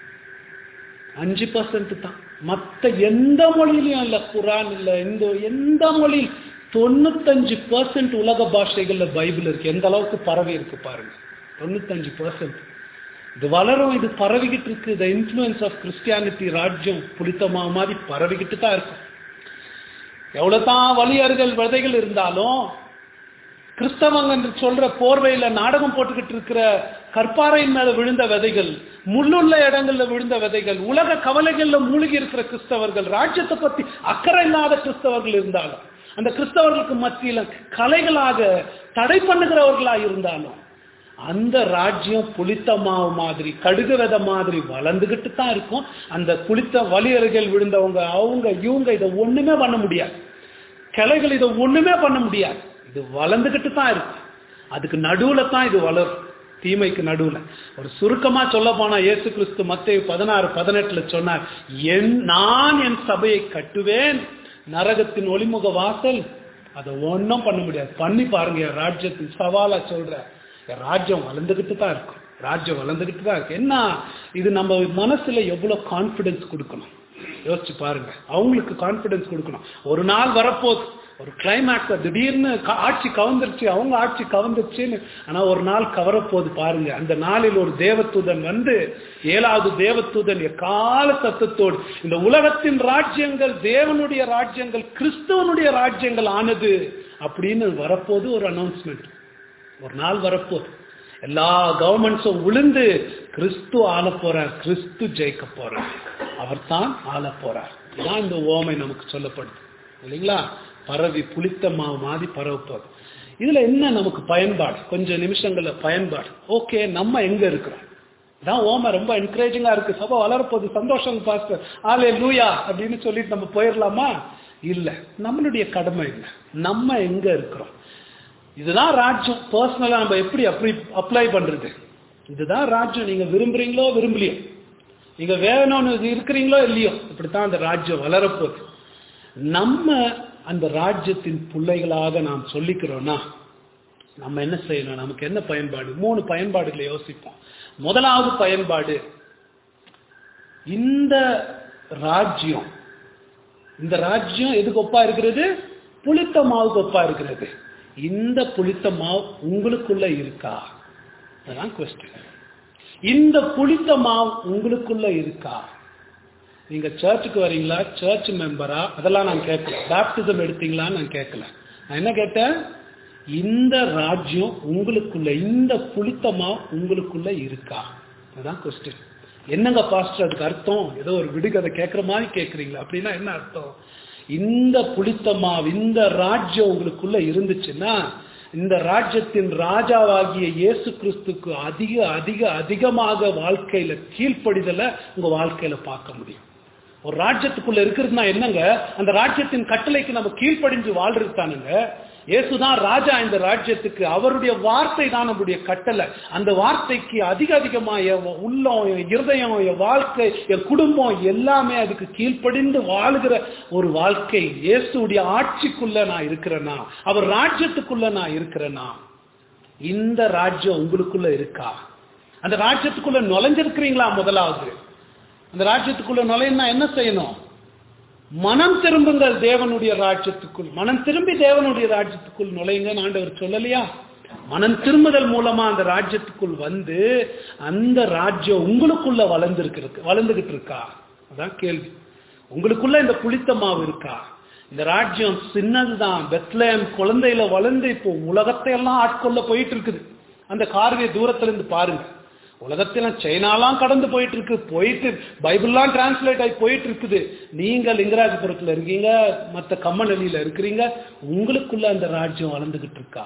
அஞ்சு பர்சன்ட் தான் மத்த எந்த மொழியிலையும் இல்ல குரான் இல்ல எந்த எந்த மொழி தொண்ணூத்தஞ்சு பர்சன்ட் உலக பாஷைகள்ல பைபிள் இருக்கு எந்த அளவுக்கு பரவி இருக்கு பாருங்க தொண்ணூத்தஞ்சு பர்சன்ட் இது வளரும் இது பரவிக்கிட்டு இருக்கு த இன்ஃபுளுன்ஸ் ஆஃப் கிறிஸ்டியானிட்டி ராஜ்யம் புளித்தமா மாதிரி பரவிக்கிட்டு தான் இருக்கும் எவ்வளவுதான் வழியர்கள் விதைகள் இருந்தாலும் கிறிஸ்தவங்க என்று சொல்ற போர்வையில நாடகம் போட்டுக்கிட்டு இருக்கிற கற்பாறையின் மேல விழுந்த விதைகள் முள்ளுள்ள இடங்கள்ல விழுந்த விதைகள் உலக கவலைகள்ல மூழ்கி இருக்கிற கிறிஸ்தவர்கள் ராஜ்யத்தை பத்தி அக்கறை இல்லாத கிறிஸ்தவர்கள் இருந்தாலும் அந்த கிறிஸ்தவர்களுக்கு மத்தியில கலைகளாக தடை பண்ணுகிறவர்களா இருந்தாலும் அந்த ராஜ்யம் புளித்த மாவு மாதிரி கடுகு விதை மாதிரி வளர்ந்துகிட்டு தான் இருக்கும் அந்த புளித்த வலியர்கள் விழுந்தவங்க அவங்க இவங்க இதை ஒண்ணுமே பண்ண முடியாது கிளைகள் இதை ஒண்ணுமே பண்ண முடியாது இது வளர்ந்துகிட்டு தான் இருக்கும் அதுக்கு நடுவுல தான் இது வளரும் தீமைக்கு நடுவுல ஒரு சுருக்கமா சொல்ல போனா இயேசு கிறிஸ்து மத்திய பதினாறு பதினெட்டுல சொன்னார் என் நான் என் சபையை கட்டுவேன் நரகத்தின் ஒளிமுக வாசல் அதை ஒன்றும் பண்ண முடியாது பண்ணி பாருங்க என் ராஜ்யத்தின் சவாலா சொல்ற என் ராஜ்யம் வளர்ந்துகிட்டு தான் இருக்கும் ராஜ்யம் வளர்ந்துகிட்டு தான் இருக்கு என்ன இது நம்ம மனசுல எவ்வளவு கான்பிடன்ஸ் கொடுக்கணும் யோசிச்சு பாருங்க அவங்களுக்கு கான்பிடன்ஸ் கொடுக்கணும் ஒரு நாள் வரப்போகுது ஒரு கிளைமேக்ஸ் திடீர்னு கா- ஆட்சி கவர்ந்துருச்சு அவங்க ஆட்சி கவர்ந்துருச்சுன்னு ஆனா ஒரு நாள் கவரப்போகுது பாருங்க அந்த நாளில் ஒரு தேவதூதன் வந்து ஏழாவது தேவதூதன் எக்கால சத்தத்தோடு இந்த உலகத்தின் ராஜ்யங்கள் தேவனுடைய ராஜ்யங்கள் கிறிஸ்தவனுடைய ராஜ்யங்கள் ஆனது அப்படின்னு வரப்போது ஒரு அனௌன்ஸ்மெண்ட் ஒரு நாள் வரப்போகுது எல்லா கவர்மெண்ட்ஸும் விழுந்து கிறிஸ்து ஆள போறார் கிறிஸ்து ஜெயிக்க போறார் அவர் தான் ஆள போறார் இதான் இந்த ஓமை நமக்கு சொல்லப்படுது இல்லைங்களா பரவி புளித்த மாவு மாதிரி பரவ போகுது இதுல என்ன நமக்கு பயன்பாடு கொஞ்சம் நிமிஷங்கள்ல பயன்பாடு ஓகே நம்ம எங்க இருக்கிறோம் தான் ஓமை ரொம்ப என்கரேஜிங்கா இருக்கு சபை வளரப்போகுது சந்தோஷம் பாஸ்டர் ஆலே லூயா அப்படின்னு சொல்லிட்டு நம்ம போயிடலாமா இல்ல நம்மளுடைய கடமை இல்லை நம்ம எங்க இருக்கிறோம் இதுதான் ராஜ்யம் பர்சனலா நம்ம எப்படி அப்படி அப்ளை பண்றது இதுதான் ராஜ்யம் நீங்க விரும்புறீங்களோ விரும்பலையோ நீங்க வேணும்னு இருக்கிறீங்களோ இல்லையோ இப்படித்தான் அந்த ராஜ்யம் வளரப்போகுது நம்ம அந்த ராஜ்யத்தின் பிள்ளைகளாக நாம் சொல்லிக்கிறோம்னா நம்ம என்ன செய்யணும் நமக்கு என்ன பயன்பாடு மூணு பயன்பாடுகளை யோசிப்போம் முதலாவது பயன்பாடு இந்த ராஜ்யம் இந்த ராஜ்யம் எதுக்கு ஒப்பா இருக்கிறது புளித்த மாவுக்கு ஒப்பா இருக்கிறது இந்த புளித்த மாவு உங்களுக்குள்ள இருக்கா அதான் கொஸ்டின் இந்த புளித்த மாவு உங்களுக்குள்ள இருக்கா நீங்க சர்ச்சுக்கு வரீங்களா சர்ச் மெம்பரா அதெல்லாம் நான் கேட்கல பேப்டிசம் எடுத்தீங்களான்னு நான் கேட்கல நான் என்ன கேட்டேன் இந்த ராஜ்யம் உங்களுக்குள்ள இந்த புளித்த மாவு உங்களுக்குள்ள இருக்கா அதான் கொஸ்டின் என்னங்க பாஸ்டர் அதுக்கு அர்த்தம் ஏதோ ஒரு விடுகதை கேட்குற மாதிரி கேட்குறீங்களா அப்படின்னா என்ன அர்த்தம் இந்த புளித்த மாவு இந்த ராஜ்யம் உங்களுக்குள்ள இருந்துச்சுன்னா இந்த ராஜ்யத்தின் ராஜாவாகிய இயேசு கிறிஸ்துக்கு அதிக அதிக அதிகமாக வாழ்க்கையில கீழ்ப்படிதலை உங்க வாழ்க்கையில பார்க்க முடியும் ஒரு ராஜ்யத்துக்குள்ள இருக்கிறதுனா என்னங்க அந்த ராஜ்யத்தின் கட்டளைக்கு நம்ம கீழ்ப்படிஞ்சு வாழ்றது தானுங்க இயேசுதான் ராஜா இந்த ராஜ்யத்துக்கு அவருடைய வார்த்தை தான் நம்முடைய கட்டளை அந்த வார்த்தைக்கு அதிக அதிகமா என் உள்ளம் என் இருதயம் என் வாழ்க்கை என் குடும்பம் எல்லாமே அதுக்கு கீழ்ப்படிந்து வாழுகிற ஒரு வாழ்க்கை இயேசுடைய ஆட்சிக்குள்ள நான் இருக்கிறேனா அவர் ராஜ்யத்துக்குள்ள நான் இருக்கிறேனா இந்த ராஜ்யம் உங்களுக்குள்ள இருக்கா அந்த ராஜ்யத்துக்குள்ள நுழைஞ்சிருக்கிறீங்களா முதலாவது அந்த ராஜ்யத்துக்குள்ள நுழையணும்னா என்ன செய்யணும் மனம் திரும்புங்கள் தேவனுடைய ராஜ்யத்துக்குள் மனம் திரும்பி தேவனுடைய ராஜ்யத்துக்குள் நுழையுங்கன்னு ஆண்டவர் சொல்லலையா மனம் திரும்புதல் மூலமா அந்த ராஜ்யத்துக்குள் வந்து அந்த ராஜ்யம் உங்களுக்குள்ள வளர்ந்துருக்கு வளர்ந்துகிட்டு இருக்கா அதான் கேள்வி உங்களுக்குள்ள இந்த புளித்த மாவு இருக்கா இந்த ராஜ்யம் சின்னதுதான் பெத்லேம் குழந்தையில வளர்ந்து இப்போ உலகத்தை எல்லாம் ஆட்கொள்ள போயிட்டு இருக்குது அந்த கார்விய தூரத்துல இருந்து பாருங்க உலகத்துல சைனாலாம் கடந்து போயிட்டு இருக்கு போயிட்டு பைபிள்லாம் டிரான்ஸ்லேட் ஆகி போயிட்டு இருக்குது நீங்க லிங்கராஜபுரத்துல இருக்கீங்க மற்ற கம்மநெல்லியில இருக்கிறீங்க உங்களுக்குள்ள அந்த ராஜ்யம் வளர்ந்துகிட்டு இருக்கா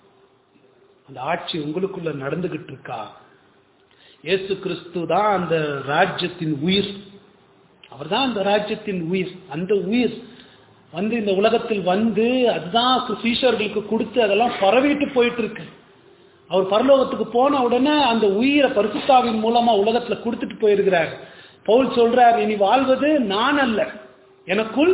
அந்த ஆட்சி உங்களுக்குள்ள நடந்துகிட்டு இருக்கா இயேசு கிறிஸ்து தான் அந்த ராஜ்யத்தின் உயிர் அவர்தான் அந்த ராஜ்யத்தின் உயிர் அந்த உயிர் வந்து இந்த உலகத்தில் வந்து அதுதான் சீஷர்களுக்கு கொடுத்து அதெல்லாம் பரவிட்டு போயிட்டு இருக்கு அவர் பரலோகத்துக்கு போன உடனே அந்த உயிரை பரிசுத்தாவின் மூலமா உலகத்துல கொடுத்துட்டு போயிருக்கிறார் பவுல் சொல்றார் இனி வாழ்வது நான் அல்ல எனக்குள்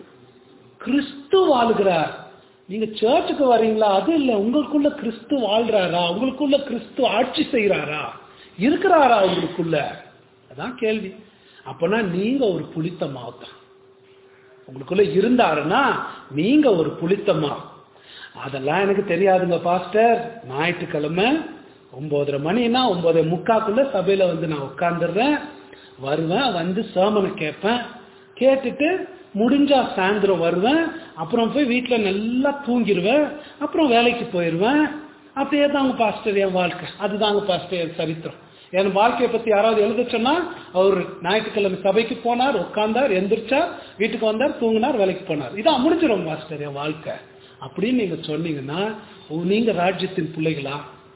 கிறிஸ்து வாழ்கிறார் நீங்க சர்ச்சுக்கு வர்றீங்களா அது இல்ல உங்களுக்குள்ள கிறிஸ்து வாழ்றாரா உங்களுக்குள்ள கிறிஸ்து ஆட்சி செய்யறாரா இருக்கிறாரா உங்களுக்குள்ள அதான் கேள்வி அப்பனா நீங்க ஒரு புளித்த மாவுதான் உங்களுக்குள்ள இருந்தாருன்னா நீங்க ஒரு புளித்த மாவு அதெல்லாம் எனக்கு தெரியாதுங்க பாஸ்டர் ஞாயிற்றுக்கிழமை ஒன்பதரை மணினா ஒன்பதரை முக்காக்குள்ள சபையில வந்து நான் உட்காந்துடுறேன் வருவேன் வந்து சேமனை கேட்பேன் கேட்டுட்டு முடிஞ்சா சாயந்தரம் வருவேன் அப்புறம் போய் வீட்டில் நல்லா தூங்கிடுவேன் அப்புறம் வேலைக்கு போயிடுவேன் அப்படியே தாங்க பாஸ்டர் என் வாழ்க்கை அதுதாங்க பாஸ்டர் என் சரித்திரம் என் வாழ்க்கையை பத்தி யாராவது எழுத சொன்னா அவர் ஞாயிற்றுக்கிழமை சபைக்கு போனார் உட்கார்ந்தார் எந்திரிச்சார் வீட்டுக்கு வந்தார் தூங்கினார் வேலைக்கு போனார் இதான் முடிஞ்சிடும் மாஸ்டர் என் வாழ்க்கை அப்படின்னு நீங்க சொன்னீங்கன்னா நீங்க ராஜ்யத்தின் பிள்ளைகளா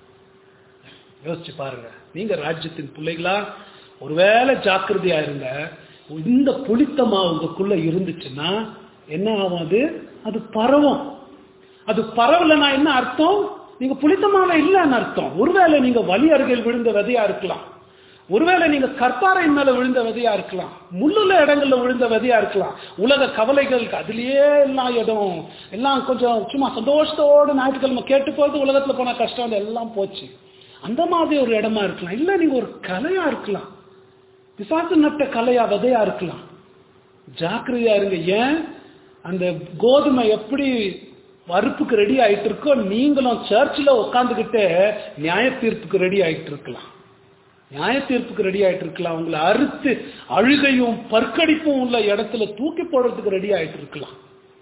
யோசிச்சு பாருங்க நீங்க ராஜ்யத்தின் பிள்ளைகளா ஒருவேளை ஜாக்கிரதையா இருங்க இந்த புளித்தமா உங்களுக்குள்ள இருந்துச்சுன்னா என்ன ஆகும் அது அது பரவும் அது பரவலனா என்ன அர்த்தம் நீங்க புளித்தமாவே இல்லைன்னு அர்த்தம் ஒருவேளை நீங்க வலி அருகில் விழுந்த விதையா இருக்கலாம் ஒருவேளை நீங்க கற்பாறை மேல விழுந்த விதையா இருக்கலாம் முள்ளுள்ள இடங்கள்ல விழுந்த விதையா இருக்கலாம் உலக கவலைகளுக்கு அதுலயே எல்லாம் இடம் எல்லாம் கொஞ்சம் சும்மா சந்தோஷத்தோடு ஞாயிற்றுக்கிழமை கேட்டு போறது உலகத்துல போனா கஷ்டம் அது எல்லாம் போச்சு அந்த மாதிரி ஒரு இடமா இருக்கலாம் இல்ல நீங்க ஒரு கலையா இருக்கலாம் பிசாசு நட்ட கலையா விதையா இருக்கலாம் ஜாக்கிரதையா இருங்க ஏன் அந்த கோதுமை எப்படி வறுப்புக்கு ரெடி ஆயிட்டு இருக்கோ நீங்களும் சர்ச்சில் உட்காந்துக்கிட்டு நியாய தீர்ப்புக்கு ரெடி ஆயிட்டு இருக்கலாம் நியாய தீர்ப்புக்கு ரெடி ஆயிட்டு இருக்கலாம் உங்களை அறுத்து அழுகையும் பற்கடிப்பும் உள்ள இடத்துல தூக்கி போடுறதுக்கு ரெடி ஆயிட்டு இருக்கலாம்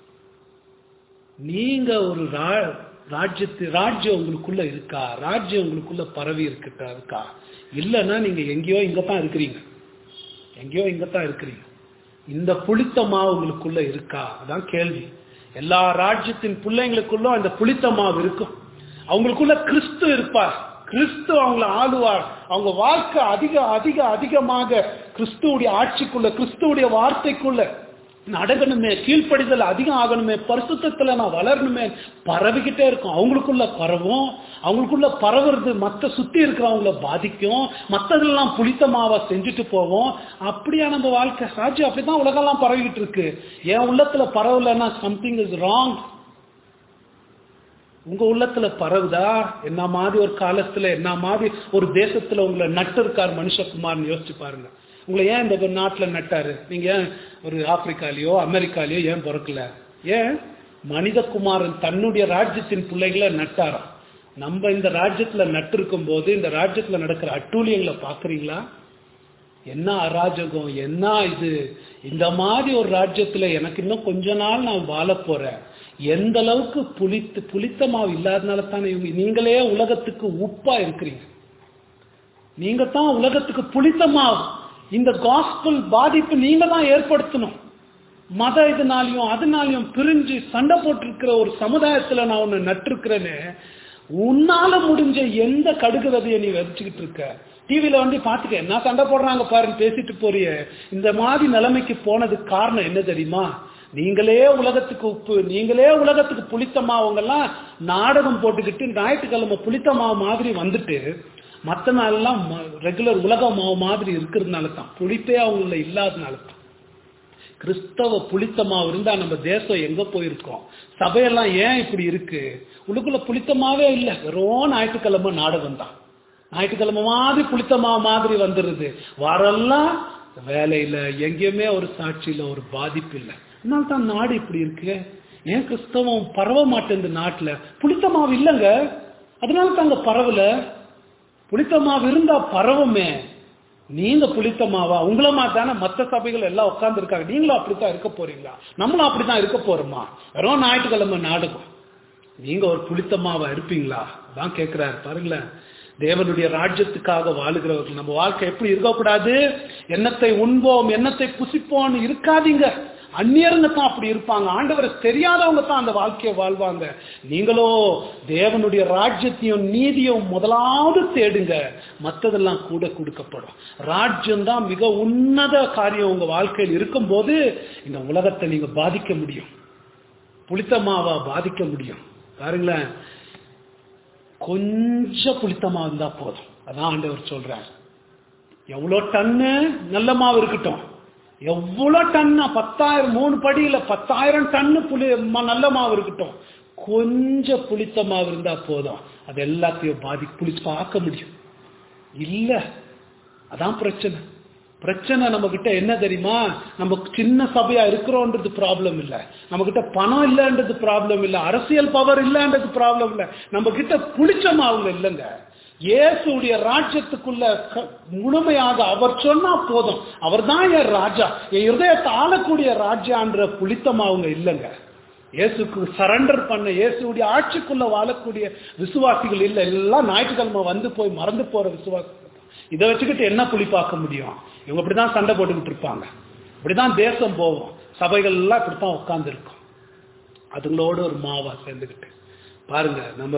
நீங்க ஒரு ராஜ்யத்து ராஜ்யம் உங்களுக்குள்ள இருக்கா ராஜ்யம் உங்களுக்குள்ள பரவி இருக்கட்டா இருக்கா இல்லைன்னா நீங்க எங்கேயோ இங்கதான் இருக்கிறீங்க எங்கேயோ இங்கதான் இருக்கிறீங்க இந்த புளித்த மாவு உங்களுக்குள்ள இருக்கா அதான் கேள்வி எல்லா ராஜ்யத்தின் பிள்ளைங்களுக்குள்ளும் அந்த புளித்த மாவு இருக்கும் அவங்களுக்குள்ள கிறிஸ்து இருப்பார் கிறிஸ்து அவங்கள ஆளுவார் அவங்க வாழ்க்கை அதிக அதிக அதிகமாக கிறிஸ்துவுடைய ஆட்சிக்குள்ள கிறிஸ்துவுடைய வார்த்தைக்குள்ள நடக்கணுமே கீழ்ப்படிதல் அதிகம் ஆகணுமே பரிசுத்தத்துல நான் வளரணுமே பரவிக்கிட்டே இருக்கும் அவங்களுக்குள்ள பரவும் அவங்களுக்குள்ள பரவுறது மற்ற சுத்தி இருக்கிறவங்கள பாதிக்கும் மற்றதெல்லாம் புளித்தமாவா செஞ்சுட்டு போவோம் அப்படியா நம்ம வாழ்க்கை ராஜ்யம் அப்படிதான் உலகெல்லாம் பரவிக்கிட்டு இருக்கு என் உள்ளத்துல பரவலன்னா சம்திங் இஸ் ராங் உங்க உள்ளத்துல பரவுதா என்ன மாதிரி ஒரு காலத்துல என்ன மாதிரி ஒரு தேசத்துல உங்களை நட்டு இருக்கார் மனுஷகுமார்னு யோசிச்சு பாருங்க உங்களை ஏன் இந்த நாட்டுல நட்டாரு நீங்க ஏன் ஒரு ஆப்பிரிக்காலேயோ அமெரிக்காலேயோ ஏன் பிறக்கல ஏன் மனிதகுமாரன் தன்னுடைய ராஜ்யத்தின் பிள்ளைகளை நட்டாராம் நம்ம இந்த ராஜ்யத்துல நட்டு இருக்கும் போது இந்த ராஜ்யத்துல நடக்கிற அட்டூழியங்களை பாக்குறீங்களா என்ன அராஜகம் என்ன இது இந்த மாதிரி ஒரு ராஜ்யத்துல எனக்கு இன்னும் கொஞ்ச நாள் நான் வாழ போறேன் எந்த அளவுக்கு புளித்து புளித்த மாவு இல்லாதனால தானே இவங்க நீங்களே உலகத்துக்கு உப்பா இருக்கிறீங்க நீங்க தான் உலகத்துக்கு புளித்த மாவு இந்த காஸ்பல் பாதிப்பு நீங்க தான் ஏற்படுத்தணும் மத இதனாலையும் அதனாலையும் பிரிஞ்சு சண்டை போட்டிருக்கிற ஒரு சமுதாயத்துல நான் ஒண்ணு நட்டிருக்கிறேன்னு உன்னால முடிஞ்ச எந்த கடுகு விதையை நீ வச்சுக்கிட்டு இருக்க டிவியில வந்து பாத்துக்க என்ன சண்டை போடுறாங்க பாருன்னு பேசிட்டு போறிய இந்த மாதிரி நிலைமைக்கு போனதுக்கு காரணம் என்ன தெரியுமா நீங்களே உலகத்துக்கு உப்பு நீங்களே உலகத்துக்கு புளித்தமாவங்கெல்லாம் நாடகம் போட்டுக்கிட்டு ஞாயிற்றுக்கிழமை புளித்தமாவு மாதிரி வந்துட்டு மற்ற நாள்லாம் ரெகுலர் உலக மாவு மாதிரி இருக்கிறதுனால தான் புளிப்பே அவங்கள இல்லாதனால தான் கிறிஸ்தவ புளித்தமாவு இருந்தா நம்ம தேசம் எங்க போயிருக்கோம் சபையெல்லாம் ஏன் இப்படி இருக்கு உள்ளுக்குள்ள புளித்தமாவே இல்லை வெறும் ஞாயிற்றுக்கிழமை நாடகம் தான் ஞாயிற்றுக்கிழமை மாதிரி புளித்தமா மாதிரி வந்துருது வாரெல்லாம் வேலையில எங்கேயுமே ஒரு சாட்சியில ஒரு பாதிப்பு இல்லை அதனால தான் நாடு இப்படி இருக்கு ஏன் கிறிஸ்தவம் பரவ மாட்டேன் நாட்டுல புளித்தமாவு இல்லைங்க அதனால தாங்க பரவல புளித்தமாவு இருந்தா பரவுமே நீங்க புளித்தமாவா உங்களமா தானே மற்ற சபைகள் எல்லாம் உட்கார்ந்து இருக்காங்க நீங்களும் அப்படித்தான் இருக்க போறீங்களா நம்மளும் அப்படித்தான் இருக்க போறோமா வெறும் ஞாயிற்றுக்கிழமை நாடகம் நீங்க ஒரு புளித்தமாவா இருப்பீங்களா தான் கேட்கிறாரு பாருங்களேன் தேவனுடைய ராஜ்யத்துக்காக வாழுகிறவர்கள் நம்ம வாழ்க்கை எப்படி இருக்கக்கூடாது எண்ணத்தை உண்போம் எண்ணத்தை புசிப்போம்னு இருக்காதீங்க அந்நியருங்க தான் அப்படி இருப்பாங்க ஆண்டவரை தெரியாதவங்க தான் அந்த வாழ்க்கையை வாழ்வாங்க நீங்களோ தேவனுடைய ராஜ்யத்தையும் நீதியும் முதலாவது தேடுங்க மற்றதெல்லாம் கூட கொடுக்கப்படும் ராஜ்யம் தான் மிக உன்னத காரியம் உங்க வாழ்க்கையில் இருக்கும்போது இந்த உலகத்தை நீங்க பாதிக்க முடியும் புளித்தமாவா பாதிக்க முடியும் பாருங்களேன் கொஞ்சம் புளித்தமா இருந்தா போதும் அதான் ஆண்டவர் சொல்றார் எவ்வளோ டன்னு நல்ல மாவு இருக்கட்டும் எவ்வளோ டன்னா பத்தாயிரம் மூணு படியில பத்தாயிரம் டன்னு புளி ம- நல்ல மாவு இருக்கட்டும் கொஞ்சம் புளித்த மாவு இருந்தா போதும் அது எல்லாத்தையும் பாதி புளிச்சு பார்க்க முடியும் இல்ல அதான் பிரச்சனை பிரச்சனை நம்ம கிட்ட என்ன தெரியுமா நம்ம சின்ன சபையா இருக்கிறோன்றது ப்ராப்ளம் இல்ல நம்ம கிட்ட பணம் இல்லைன்றது ப்ராப்ளம் இல்ல அரசியல் பவர் இல்லைன்றது ப்ராப்ளம் இல்ல நம்ம கிட்ட புளிச்ச மாவுங்க இல்லைங்க இயேசுடைய ராஜ்யத்துக்குள்ள க- முழுமையாக அவர் சொன்னா போதும் அவர் தான் என் ராஜா என் இருதயத்தை ஆளக்கூடிய ராஜான்ற புளித்தமாவுங்க இல்லைங்க இயேசுக்கு சரண்டர் பண்ண இயேசுடைய ஆட்சிக்குள்ள வாழக்கூடிய விசுவாசிகள் இல்ல எல்லாம் ஞாயிற்றுக்கிழமை வந்து போய் மறந்து போற விசுவாசிகள் இதை வச்சுக்கிட்டு என்ன புலி பார்க்க முடியும் இவங்க இப்படிதான் சண்டை போட்டுக்கிட்டு இருப்பாங்க இப்படிதான் தேசம் போவோம் சபைகள் எல்லாம் இப்படித்தான் உட்கார்ந்து இருக்கும் அதுங்களோட ஒரு மாவா சேர்ந்துக்கிட்டு பாருங்க நம்ம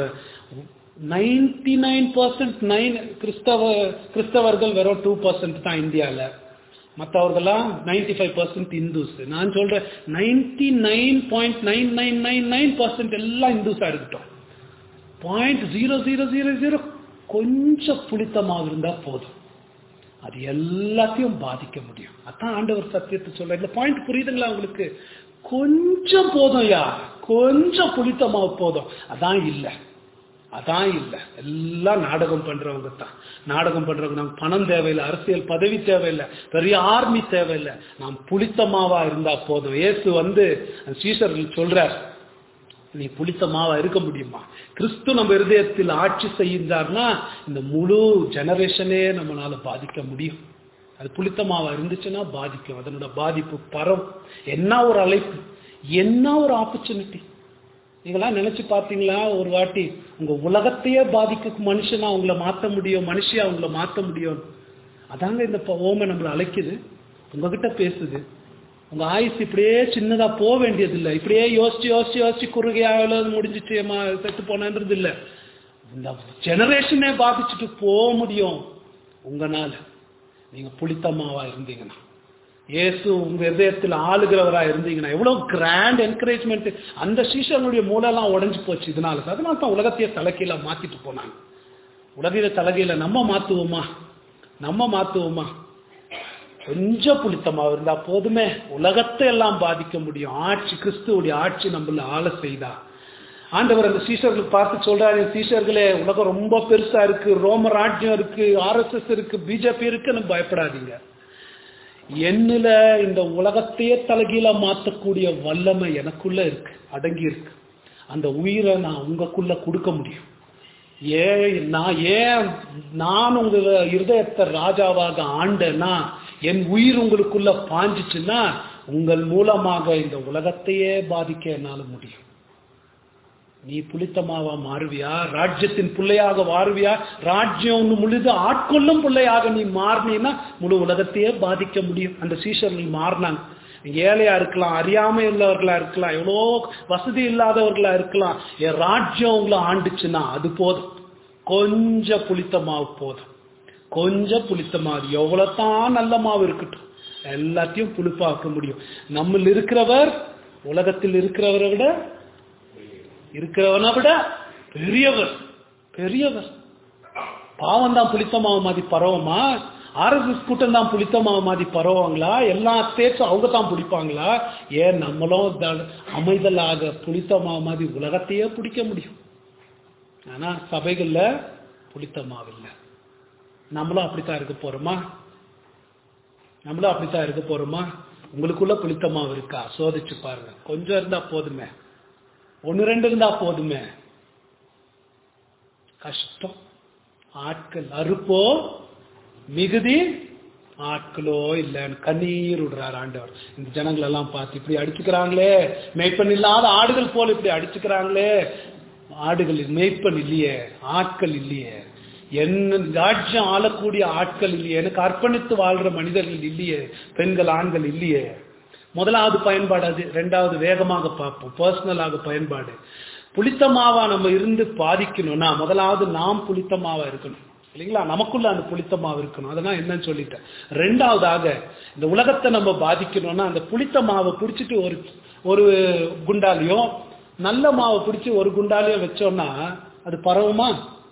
நைன்டி நைன் பர்சன்ட் நைன் கிறிஸ்தவ கிறிஸ்தவர்கள் வெறும் டூ பர்சன்ட் தான் இந்தியாவில் மற்றவர்கள்லாம் நைன்டி ஃபைவ் பர்சன்ட் இந்துஸ் நான் சொல்றேன் ninety nine point nine nine nine nine percent எல்லாம் இந்துஸாக இருக்கட்டும் point zero zero zero zero கொஞ்சம் புளித்தமாக இருந்தா போதும் அது எல்லாத்தையும் பாதிக்க முடியும் அதான் ஆண்டவர் சத்தியத்தை சொல்ற இந்த பாயிண்ட் புரியுதுங்களா உங்களுக்கு கொஞ்சம் போதும் யா கொஞ்சம் புளித்தமாக போதும் அதான் இல்லை அதான் இல்லை எல்லாம் நாடகம் பண்றவங்க தான் நாடகம் பண்றவங்க நமக்கு பணம் தேவையில்லை அரசியல் பதவி தேவையில்லை பெரிய ஆர்மி தேவையில்லை நாம் புளித்தமாவா இருந்தா போதும் இயேசு வந்து அந்த சீசர்கள் சொல்றார் நீ புளித்த மாவா இருக்க முடியுமா கிறிஸ்து நம்ம இருதயத்தில் ஆட்சி செய்தார்னா இந்த முழு ஜெனரேஷனே நம்மளால பாதிக்க முடியும் அது புளித்த மாவா இருந்துச்சுன்னா பாதிக்கும் அதனோட பாதிப்பு பரம் என்ன ஒரு அழைப்பு என்ன ஒரு ஆப்பர்ச்சுனிட்டி நீங்களாம் நினைச்சு பார்த்தீங்களா ஒரு வாட்டி உங்க உலகத்தையே பாதிக்க மனுஷனா உங்களை மாத்த முடியும் மனுஷியா உங்களை மாத்த முடியும் அதாங்க இந்த ப- ஓமை நம்மளை அழைக்குது உங்ககிட்ட பேசுது உங்க ஆயுசு இப்படியே சின்னதா போக வேண்டியது இல்லை இப்படியே யோசிச்சு யோசிச்சு யோசிச்சு குறுகையா எவ்வளவு முடிஞ்சிச்சு ஏம்மா, செத்து போனன்றது இல்ல இந்த ஜெனரேஷனே பாதிச்சுட்டு போக முடியும் உங்கனால நீங்க புளித்தம்மாவா இருந்தீங்கன்னா இயேசு உங்க இதயத்தில் ஆளுகிறவரா இருந்தீங்கன்னா எவ்வளவு கிராண்ட் என்கரேஜ்மெண்ட் அந்த சீஷனுடைய மூலெல்லாம் உடைஞ்சு போச்சு இதனால அதனால தான் உலகத்தையே தலைகீழ மாத்திட்டு போனாங்க உலகில தலைகீழ நம்ம மாத்துவோமா நம்ம மாத்துவோமா கொஞ்சம் புளித்தமா இருந்தா போதுமே உலகத்தை எல்லாம் பாதிக்க முடியும் ஆட்சி கிறிஸ்துவுடைய ஆட்சி நம்மள ஆள செய்தா ஆண்டவர் அந்த சீஷர்களுக்கு பார்த்து சொல்றாரு சீஷர்களே உலகம் ரொம்ப பெருசா இருக்கு ரோம ராஜ்யம் இருக்கு ஆர்எஸ்எஸ் இருக்கு பிஜேபி இருக்குன்னு பயப்படாதீங்க என்னில இந்த உலகத்தையே தலைகீழ மாத்தக்கூடிய வல்லமை எனக்குள்ள இருக்கு அடங்கி இருக்கு அந்த உயிரை நான் உங்களுக்குள்ள கொடுக்க முடியும் ஏன் நான் ஏன் நான் உங்க இருதயத்தை ராஜாவாக ஆண்டேன்னா என் உயிர் உங்களுக்குள்ள பாஞ்சிச்சுன்னா உங்கள் மூலமாக இந்த உலகத்தையே பாதிக்க என்னால முடியும் நீ புளித்தமாவா மாறுவியா ராஜ்யத்தின் பிள்ளையாக மாறுவியா ராஜ்யம் ஒன்று முழுது ஆட்கொள்ளும் பிள்ளையாக நீ மாறினீன்னா முழு உலகத்தையே பாதிக்க முடியும் அந்த சீஷர்கள் மாறினாங்க நீங்க ஏழையா இருக்கலாம் அறியாமை உள்ளவர்களா இருக்கலாம் எவ்வளோ வசதி இல்லாதவர்களா இருக்கலாம் என் ராஜ்யம் உங்களை ஆண்டுச்சுன்னா அது போதும் கொஞ்சம் புளித்த மாவு போதும் கொஞ்சம் புளித்த மாவு எவ்வளவு தான் நல்ல மாவு இருக்கட்டும் எல்லாத்தையும் புளிப்பாக்க முடியும் நம்மில் இருக்கிறவர் உலகத்தில் இருக்கிறவரை விட இருக்கிறவனை விட பெரியவர் பெரியவர் பாவம் தான் புளித்தமாவு மாதிரி பரவமா ஆர்எஸ்எஸ் கூட்டம் தான் புளித்தமாவு மாதிரி பரவாங்களா எல்லா ஸ்டேட்ஸும் அவங்க தான் பிடிப்பாங்களா ஏன் நம்மளும் த- அமைதலாக புளித்தமாவு மாதிரி உலகத்தையே பிடிக்க முடியும் ஆனா சபைகள்ல புளித்தமாவு இல்லை நம்மளும் அப்படித்தான் இருக்க போறோமா நம்மளும் அப்படித்தான் இருக்க போறோமா உங்களுக்குள்ள புளித்தமாவு இருக்கா சோதிச்சு பாருங்க கொஞ்சம் இருந்தா போதுமே ஒன்னு ரெண்டு இருந்தா போதுமே கஷ்டம் ஆட்கள் அறுப்போ மிகுதி ஆட்களோ இல்லைன்னு கண்ணீர் விடுறார் ஆண்டவர் இந்த ஜனங்கள் எல்லாம் பார்த்து இப்படி அடிச்சுக்கிறாங்களே மேய்ப்பன் இல்லாத ஆடுகள் போல இப்படி அடிச்சுக்கிறாங்களே ஆடுகள் மேய்ப்பன் இல்லையே ஆட்கள் இல்லையே என்ன ராஜ்யம் ஆளக்கூடிய ஆட்கள் இல்லையே எனக்கு அர்ப்பணித்து வாழ்ற மனிதர்கள் இல்லையே பெண்கள் ஆண்கள் இல்லையே முதலாவது பயன்பாடு அது ரெண்டாவது வேகமாக பார்ப்போம் பர்சனலாக பயன்பாடு புளித்த மாவா நம்ம இருந்து பாதிக்கணும்னா முதலாவது நாம் புளித்த மாவா இருக்கணும் இல்லைங்களா நமக்குள்ள அந்த புளித்த மாவு இருக்கணும் அதெல்லாம் என்னன்னு சொல்லிட்டேன் ரெண்டாவதாக இந்த உலகத்தை நம்ம பாதிக்கணும்னா அந்த புளித்த மாவை பிடிச்சிட்டு ஒரு ஒரு குண்டாலியோ நல்ல மாவை பிடிச்சி ஒரு குண்டாலியோ வச்சோம்னா அது பரவுமா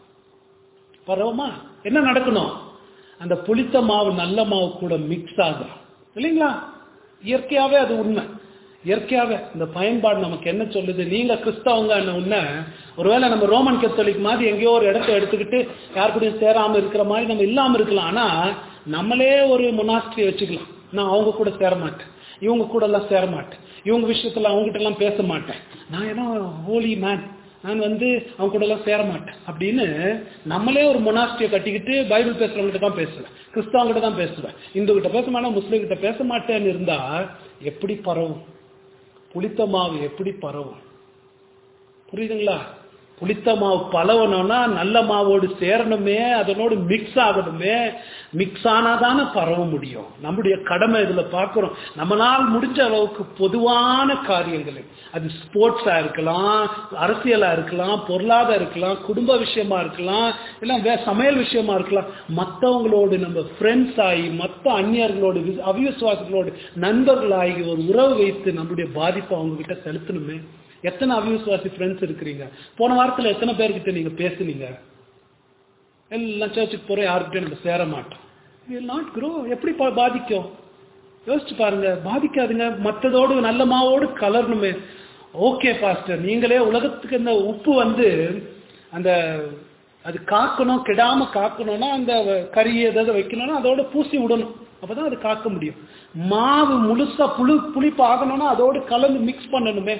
பரவுமா என்ன நடக்கணும் அந்த புளித்த மாவு நல்ல மாவு கூட மிக்ஸ் ஆகும் இல்லைங்களா இயற்கையாவே அது உண்மை இயற்கையாவே இந்த பயன்பாடு நமக்கு என்ன சொல்லுது நீங்க கிறிஸ்தவங்க உன்ன ஒருவேளை நம்ம ரோமன் கத்தோலிக் மாதிரி எங்கேயோ ஒரு இடத்த எடுத்துக்கிட்டு யார் கூடயும் சேராம இருக்கிற மாதிரி நம்ம இல்லாம இருக்கலாம் ஆனா நம்மளே ஒரு மொனாஸ்ட்ரி வச்சுக்கலாம் நான் அவங்க கூட சேர மாட்டேன் இவங்க கூட எல்லாம் சேர மாட்டேன் இவங்க விஷயத்துல அவங்ககிட்ட எல்லாம் பேச மாட்டேன் நான் ஏன்னா ஹோலி மேன் நான் வந்து அவங்க கூட எல்லாம் சேர மாட்டேன் அப்படின்னு நம்மளே ஒரு மொனாஸ்டியை கட்டிக்கிட்டு பைபிள் பேசுறவங்ககிட்ட தான் பேசுவேன் கிறிஸ்தவங்கிட்ட தான் பேசுவேன் இந்து கிட்ட பேச மாட்டேன் முஸ்லீம் கிட்ட பேச மாட்டேன்னு இருந்தா எப்படி பரவும் புளித்த மாவு எப்படி பரவும் புரியுதுங்களா புளித்த மாவு பலவணும்னா நல்ல மாவோடு சேரணுமே அதனோடு மிக்ஸ் ஆகணுமே மிக்ஸ் ஆனாதானே பரவ முடியும் நம்முடைய கடமை இதுல பார்க்கிறோம் நம்மளால் முடிஞ்ச அளவுக்கு பொதுவான காரியங்கள் அது ஸ்போர்ட்ஸா இருக்கலாம் அரசியலா இருக்கலாம் பொருளாதாரம் இருக்கலாம் குடும்ப விஷயமா இருக்கலாம் இல்லை வே சமையல் விஷயமா இருக்கலாம் மற்றவங்களோடு நம்ம ஃப்ரெண்ட்ஸ் ஆகி மற்ற அந்நியர்களோடு வி- அவிசுவாசிகளோடு நண்பர்களாகி ஒரு உறவு வைத்து நம்முடைய பாதிப்பை அவங்க கிட்ட செலுத்தணுமே எத்தனை அவிசுவாசி ஃப்ரெண்ட்ஸ் இருக்கிறீங்க போன வாரத்துல எத்தனை பேர்கிட்ட நீங்க பேசுனீங்க எல்லாம் சர்ச்சுக்கு போற யாருக்கிட்டையும் நம்ம சேர மாட்டோம் வில் நாட் grow எப்படி பா- பாதிக்கும் யோசிச்சு பாருங்க பாதிக்காதுங்க மற்றதோடு நல்ல மாவோடு கலரணுமே ஓகே பாஸ்டர் நீங்களே உலகத்துக்கு இந்த உப்பு வந்து அந்த அது காக்கணும் கெடாம காக்கணும்னா அந்த கறி ஏதாவது வைக்கணும்னா அதோட பூசி விடணும் அப்பதான் அது காக்க முடியும் மாவு முழுசா புளி புளிப்பு ஆகணும்னா அதோடு கலந்து மிக்ஸ் பண்ணணுமே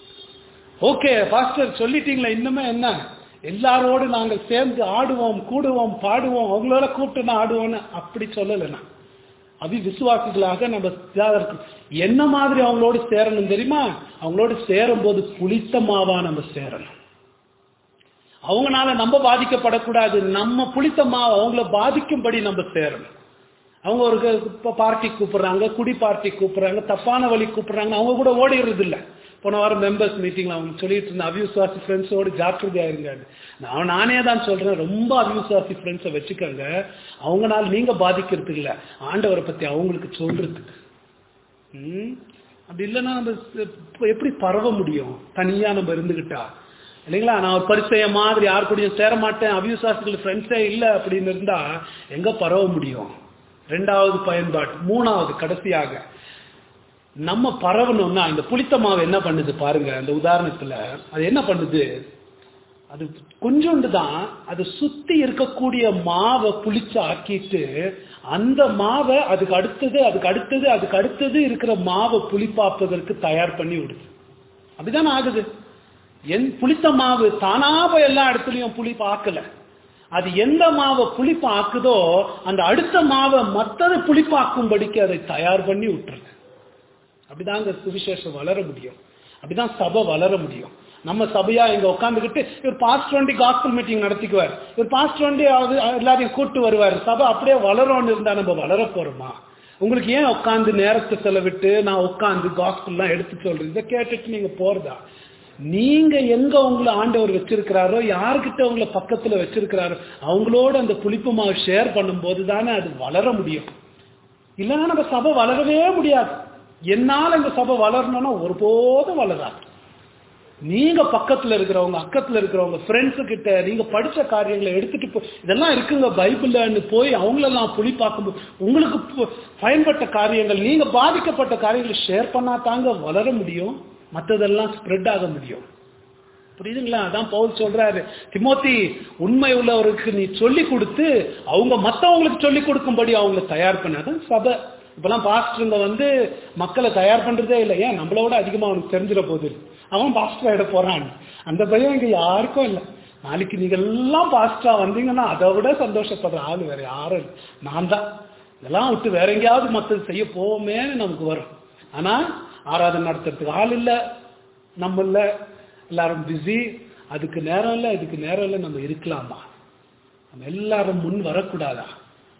ஓகே பாஸ்டர் சொல்லிட்டீங்களா இன்னுமே என்ன எல்லாரோடு நாங்கள் சேர்ந்து ஆடுவோம் கூடுவோம் பாடுவோம் அவங்களோட கூப்பிட்டு நான் ஆடுவோம்னு அப்படி சொல்லலை நான் அவி விசுவாசிகளாக நம்ம இதாக இருக்கும். என்ன மாதிரி அவங்களோடு சேரணும் தெரியுமா அவங்களோடு சேரும்போது புளித்த மாவா நம்ம சேரணும் அவங்கனால நம்ம பாதிக்கப்படக்கூடாது நம்ம புளித்த மாவு அவங்கள பாதிக்கும்படி நம்ம சேரணும் அவங்க ஒரு இப்போ பார்ட்டி கூப்பிடுறாங்க குடி பார்ட்டி கூப்பிடுறாங்க தப்பான வழி கூப்பிடுறாங்க அவங்க கூட ஓடிடுறது இல்ல போன வாரம் மெம்பர்ஸ் மீட்டிங்ல அவங்க சொல்லிட்டு இருந்த அவிசுவாசி ஃப்ரெண்ட்ஸோடு ஜாக்கிரதையா இருங்க நான் நானே தான் சொல்றேன் ரொம்ப அவிசுவாசி ஃப்ரெண்ட்ஸை வச்சுக்கோங்க அவங்கனால நீங்க பாதிக்கிறதுக்கு இல்ல ஆண்டவரை பத்தி அவங்களுக்கு சொல்றதுக்கு ம்? அப்படி இல்லைன்னா நம்ம இப்ப எப்படி பரவ முடியும் தனியா நம்ம இருந்துகிட்டா இல்லைங்களா நான் ஒரு பரிசைய மாதிரி யார் கூடயும் சேர மாட்டேன் அவிசுவாசிகள் ஃப்ரெண்ட்ஸே இல்லை அப்படின்னு இருந்தா எங்க பரவ முடியும் ரெண்டாவது பயன்பாடு மூணாவது கடைசியாக நம்ம பரவணும்னா இந்த புளித்த மாவு என்ன பண்ணுது பாருங்க அந்த உதாரணத்துல அது என்ன பண்ணுது அது கொஞ்சோண்டு தான் அது சுத்தி இருக்கக்கூடிய மாவை புளிச்சு ஆக்கிட்டு அந்த மாவை அதுக்கு அடுத்தது அதுக்கு அடுத்தது அதுக்கு அடுத்தது இருக்கிற மாவை புளிப்பாப்பதற்கு தயார் பண்ணி விடுது அப்படிதானே ஆகுது என் புளித்த மாவு தானா போய் எல்லா இடத்துலயும் புளிப்பு ஆக்கல அது எந்த மாவை புளிப்பு ஆக்குதோ அந்த அடுத்த மாவை மத்தது புளிப்பாக்கும்படிக்கு அதை தயார் பண்ணி விட்டுருது அப்படிதாங்க சுவிசேஷம் வளர முடியும் அப்படிதான் சபை வளர முடியும் நம்ம சபையா இங்க உட்காந்துக்கிட்டு இவர் பாஸ்ட் வண்டி காஸ்பல் மீட்டிங் நடத்திக்குவார் இவர் பாஸ்ட் வண்டி அது- எல்லாரையும் கூட்டு வருவார் சபை அப்படியே வளரும்னு இருந்தா நம்ம வளர போறோமா உங்களுக்கு ஏன் உட்காந்து நேரத்தை செலவிட்டு நான் உட்காந்து காஸ்பல்லாம் எடுத்து சொல்றேன் இதை கேட்டுட்டு நீங்க போறதா நீங்க எங்க உங்களை ஆண்டவர் வச்சிருக்கிறாரோ யார்கிட்ட உங்களை பக்கத்துல வச்சிருக்கிறாரோ அவங்களோட அந்த புளிப்பு மாவு ஷேர் பண்ணும்போது தானே அது வளர முடியும் இல்லைன்னா நம்ம சபை வளரவே முடியாது என்னால இந்த சபை வளரணும்னா ஒருபோதும் வளராது நீங்க பக்கத்துல இருக்கிறவங்க அக்கத்துல இருக்கிறவங்க ஃப்ரெண்ட்ஸு கிட்ட நீங்க படிச்ச காரியங்களை எடுத்துட்டு போ இதெல்லாம் இருக்குங்க பைபிள்னு போய் அவங்களெல்லாம் புளி பார்க்கும்போது உங்களுக்கு பு- பயன்பட்ட காரியங்கள் நீங்க பாதிக்கப்பட்ட காரியங்களை ஷேர் பண்ணா தாங்க வளர முடியும் மற்றதெல்லாம் ஸ்ப்ரெட் ஆக முடியும் புரியுதுங்களா அதான் பவுல் சொல்றாரு திமோத்தி உண்மை உள்ளவருக்கு நீ சொல்லி கொடுத்து அவங்க மத்தவங்களுக்கு சொல்லி கொடுக்கும்படி அவங்கள தயார் பண்ண அதான் சபை இப்பெல்லாம் பாஸ்டருங்க வந்து மக்களை தயார் பண்றதே இல்லை ஏன் நம்மளோட அதிகமா அவனுக்கு தெரிஞ்சிட போகுது அவன் பாஸ்டர் ஆயிட போறான் அந்த பயம் இங்க யாருக்கும் இல்லை நாளைக்கு நீங்க எல்லாம் பாஸ்டரா வந்தீங்கன்னா அதை விட சந்தோஷப்படுற ஆள் வேற யாரும் இல்லை நான் தான் இதெல்லாம் விட்டு வேற எங்கேயாவது மத்தது செய்ய போவோமேன்னு நமக்கு வரும் ஆனா ஆராதனை நடத்துறதுக்கு ஆள் இல்லை நம்ம இல்ல எல்லாரும் பிஸி அதுக்கு நேரம் இல்லை இதுக்கு நேரம் இல்லை நம்ம இருக்கலாமா நம்ம எல்லாரும் முன் வரக்கூடாதா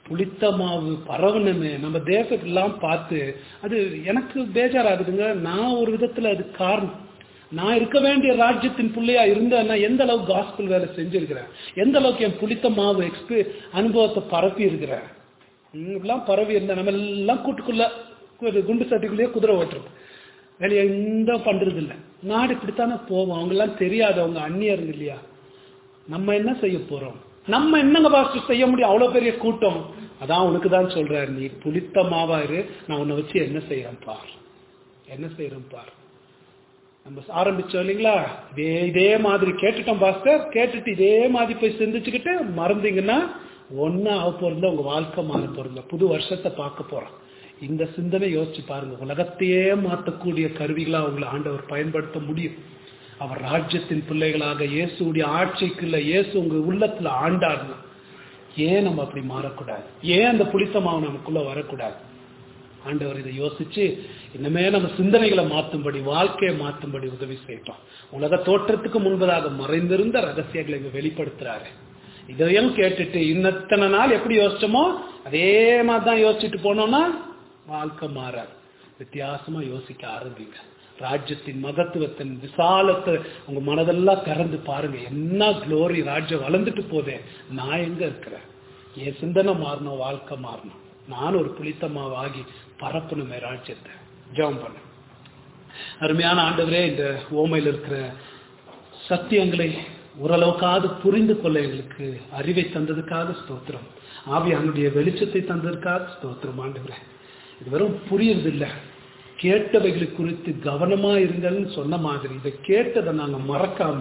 புளித்த மாவு பரவணுமே நம்ம தேசத்தெல்லாம் பார்த்து அது எனக்கு பேஜாராகுதுங்க நான் ஒரு விதத்துல அது காரணம் நான் இருக்க வேண்டிய ராஜ்யத்தின் பிள்ளையா இருந்தேன்னா எந்த அளவுக்கு காஸ்பிள் வேலை செஞ்சிருக்கிறேன் எந்த அளவுக்கு என் புளித்த மாவு எக்ஸ்பீ அனுபவத்தை பரப்பி இருக்கிறேன் ம், இப்படிலாம் பரவி இருந்தேன் நம்ம எல்லாம் கூட்டுக்குள்ள ஒரு குண்டு சட்டிக்குள்ளேயே குதிரை ஓட்டுறது வேலையை எந்த பண்றது இல்ல நாடு இப்படித்தானே போவோம் அவங்க எல்லாம் தெரியாதவங்க அந்நியருங்க இல்லையா நம்ம என்ன செய்ய போறோம் நம்ம என்னங்க பாஸ்டர் செய்ய முடியும் அவ்வளவு பெரிய கூட்டம் அதான் உனக்கு தான் சொல்றாரு நீ புளித்த மாவா இரு நான் உன்னை வச்சு என்ன செய்யறேன் பார் என்ன செய்யறேன் பார் நம்ம ஆரம்பிச்சோம் இல்லைங்களா இதே இதே மாதிரி கேட்டுட்டோம் பாஸ்டர் கேட்டுட்டு இதே மாதிரி போய் சிந்திச்சுக்கிட்டு மறந்தீங்கன்னா ஒன்னா ஆக போறதுல உங்க வாழ்க்கை மாற போறதுல புது வருஷத்தை பார்க்க போறோம் இந்த சிந்தனை யோசிச்சு பாருங்க உலகத்தையே மாற்றக்கூடிய கருவிகளா உங்களை ஆண்டவர் பயன்படுத்த முடியும் அவர் ராஜ்யத்தின் பிள்ளைகளாக இயேசுடைய ஆட்சிக்குள்ள இயேசு உங்க உள்ளத்துல ஆண்டாருன்னா ஏன் நம்ம அப்படி மாறக்கூடாது ஏன் அந்த புளித்தமாவு நமக்குள்ள வரக்கூடாது ஆண்டவர் இதை யோசிச்சு இன்னுமே நம்ம சிந்தனைகளை மாற்றும்படி வாழ்க்கையை மாற்றும்படி உதவி செய்யட்டும் உலக தோற்றத்துக்கு முன்பதாக மறைந்திருந்த ரகசியங்களை இங்க வெளிப்படுத்துறாரு இதையும் கேட்டுட்டு இன்னத்தனை நாள் எப்படி யோசிச்சோமோ அதே மாதிரி தான் யோசிச்சுட்டு போனோம்னா வாழ்க்கை மாறாது வித்தியாசமா யோசிக்க ஆரம்பிங்க ராஜ்யத்தின் மகத்துவத்தின் விசாலத்தை உங்க மனதெல்லாம் திறந்து பாருங்க என்ன க்ளோரி ராஜ்யம் வளர்ந்துட்டு போதே நான் எங்க இருக்கிறேன் என் சிந்தனை மாறணும் வாழ்க்கை மாறணும் நான் ஒரு புளித்தமாவாகி பரப்பணுமே ராஜ்யத்தை ஜெபம் பண்ண அருமையான ஆண்டவரே இந்த ஓமையில் இருக்கிற சத்தியங்களை ஓரளவுக்காவது புரிந்து கொள்ள எங்களுக்கு அறிவை தந்ததுக்காக ஸ்தோத்திரம் ஆவியானுடைய வெளிச்சத்தை தந்ததுக்காக ஸ்தோத்திரம் ஆண்டவரே இது வெறும் புரியறதில்லை கேட்டவைகளை குறித்து கவனமா இருங்கள்னு சொன்ன மாதிரி இதை கேட்டதை நாங்க மறக்காம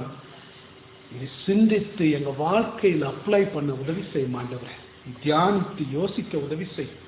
இதை சிந்தித்து எங்க வாழ்க்கையில் அப்ளை பண்ண உதவி செய்ய மாண்டவரே தியானித்து யோசிக்க உதவி செய்யும்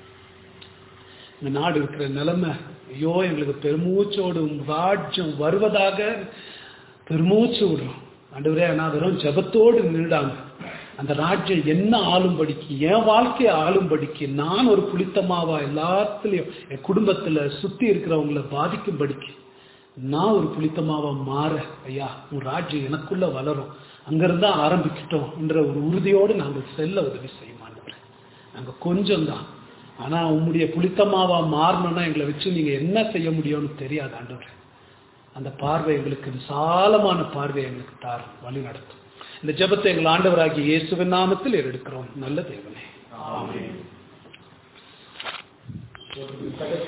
இந்த நாடு இருக்கிற நிலைமை ஐயோ எங்களுக்கு பெருமூச்சோடு உம் ராஜ்யம் வருவதாக பெருமூச்சு விடுறோம் ஆண்டவரே நான் வெறும் ஜபத்தோடு நின்றாங்க அந்த ராஜ்யம் என்ன ஆளும்படிக்கு என் வாழ்க்கையை ஆளும்படிக்கு நான் ஒரு புளித்தமாவா எல்லாத்துலயும் என் குடும்பத்துல சுத்தி இருக்கிறவங்கள பாதிக்கும்படிக்கு நான் ஒரு புளித்தமாவா மாற ஐயா உன் ராஜ்யம் எனக்குள்ள வளரும் அங்கிருந்தா ஆரம்பிக்கிட்டோம் என்ற ஒரு உறுதியோடு நாங்கள் செல்ல உதவி செய்ய மாட்டோம் நாங்க கொஞ்சம் தான் ஆனா உம்முடைய புளித்தமாவா மாறணும்னா எங்களை வச்சு நீங்க என்ன செய்ய முடியும்னு தெரியாது ஆண்டவரே அந்த பார்வை எங்களுக்கு விசாலமான பார்வை எங்களுக்கு தார் வழி நடத்தும் இந்த ஜெபத்தை எங்கள் ஆண்டவராகிய இயேசுவின் நாமத்தில் எடுக்கிறோம் நல்ல தேவனே ஆமென்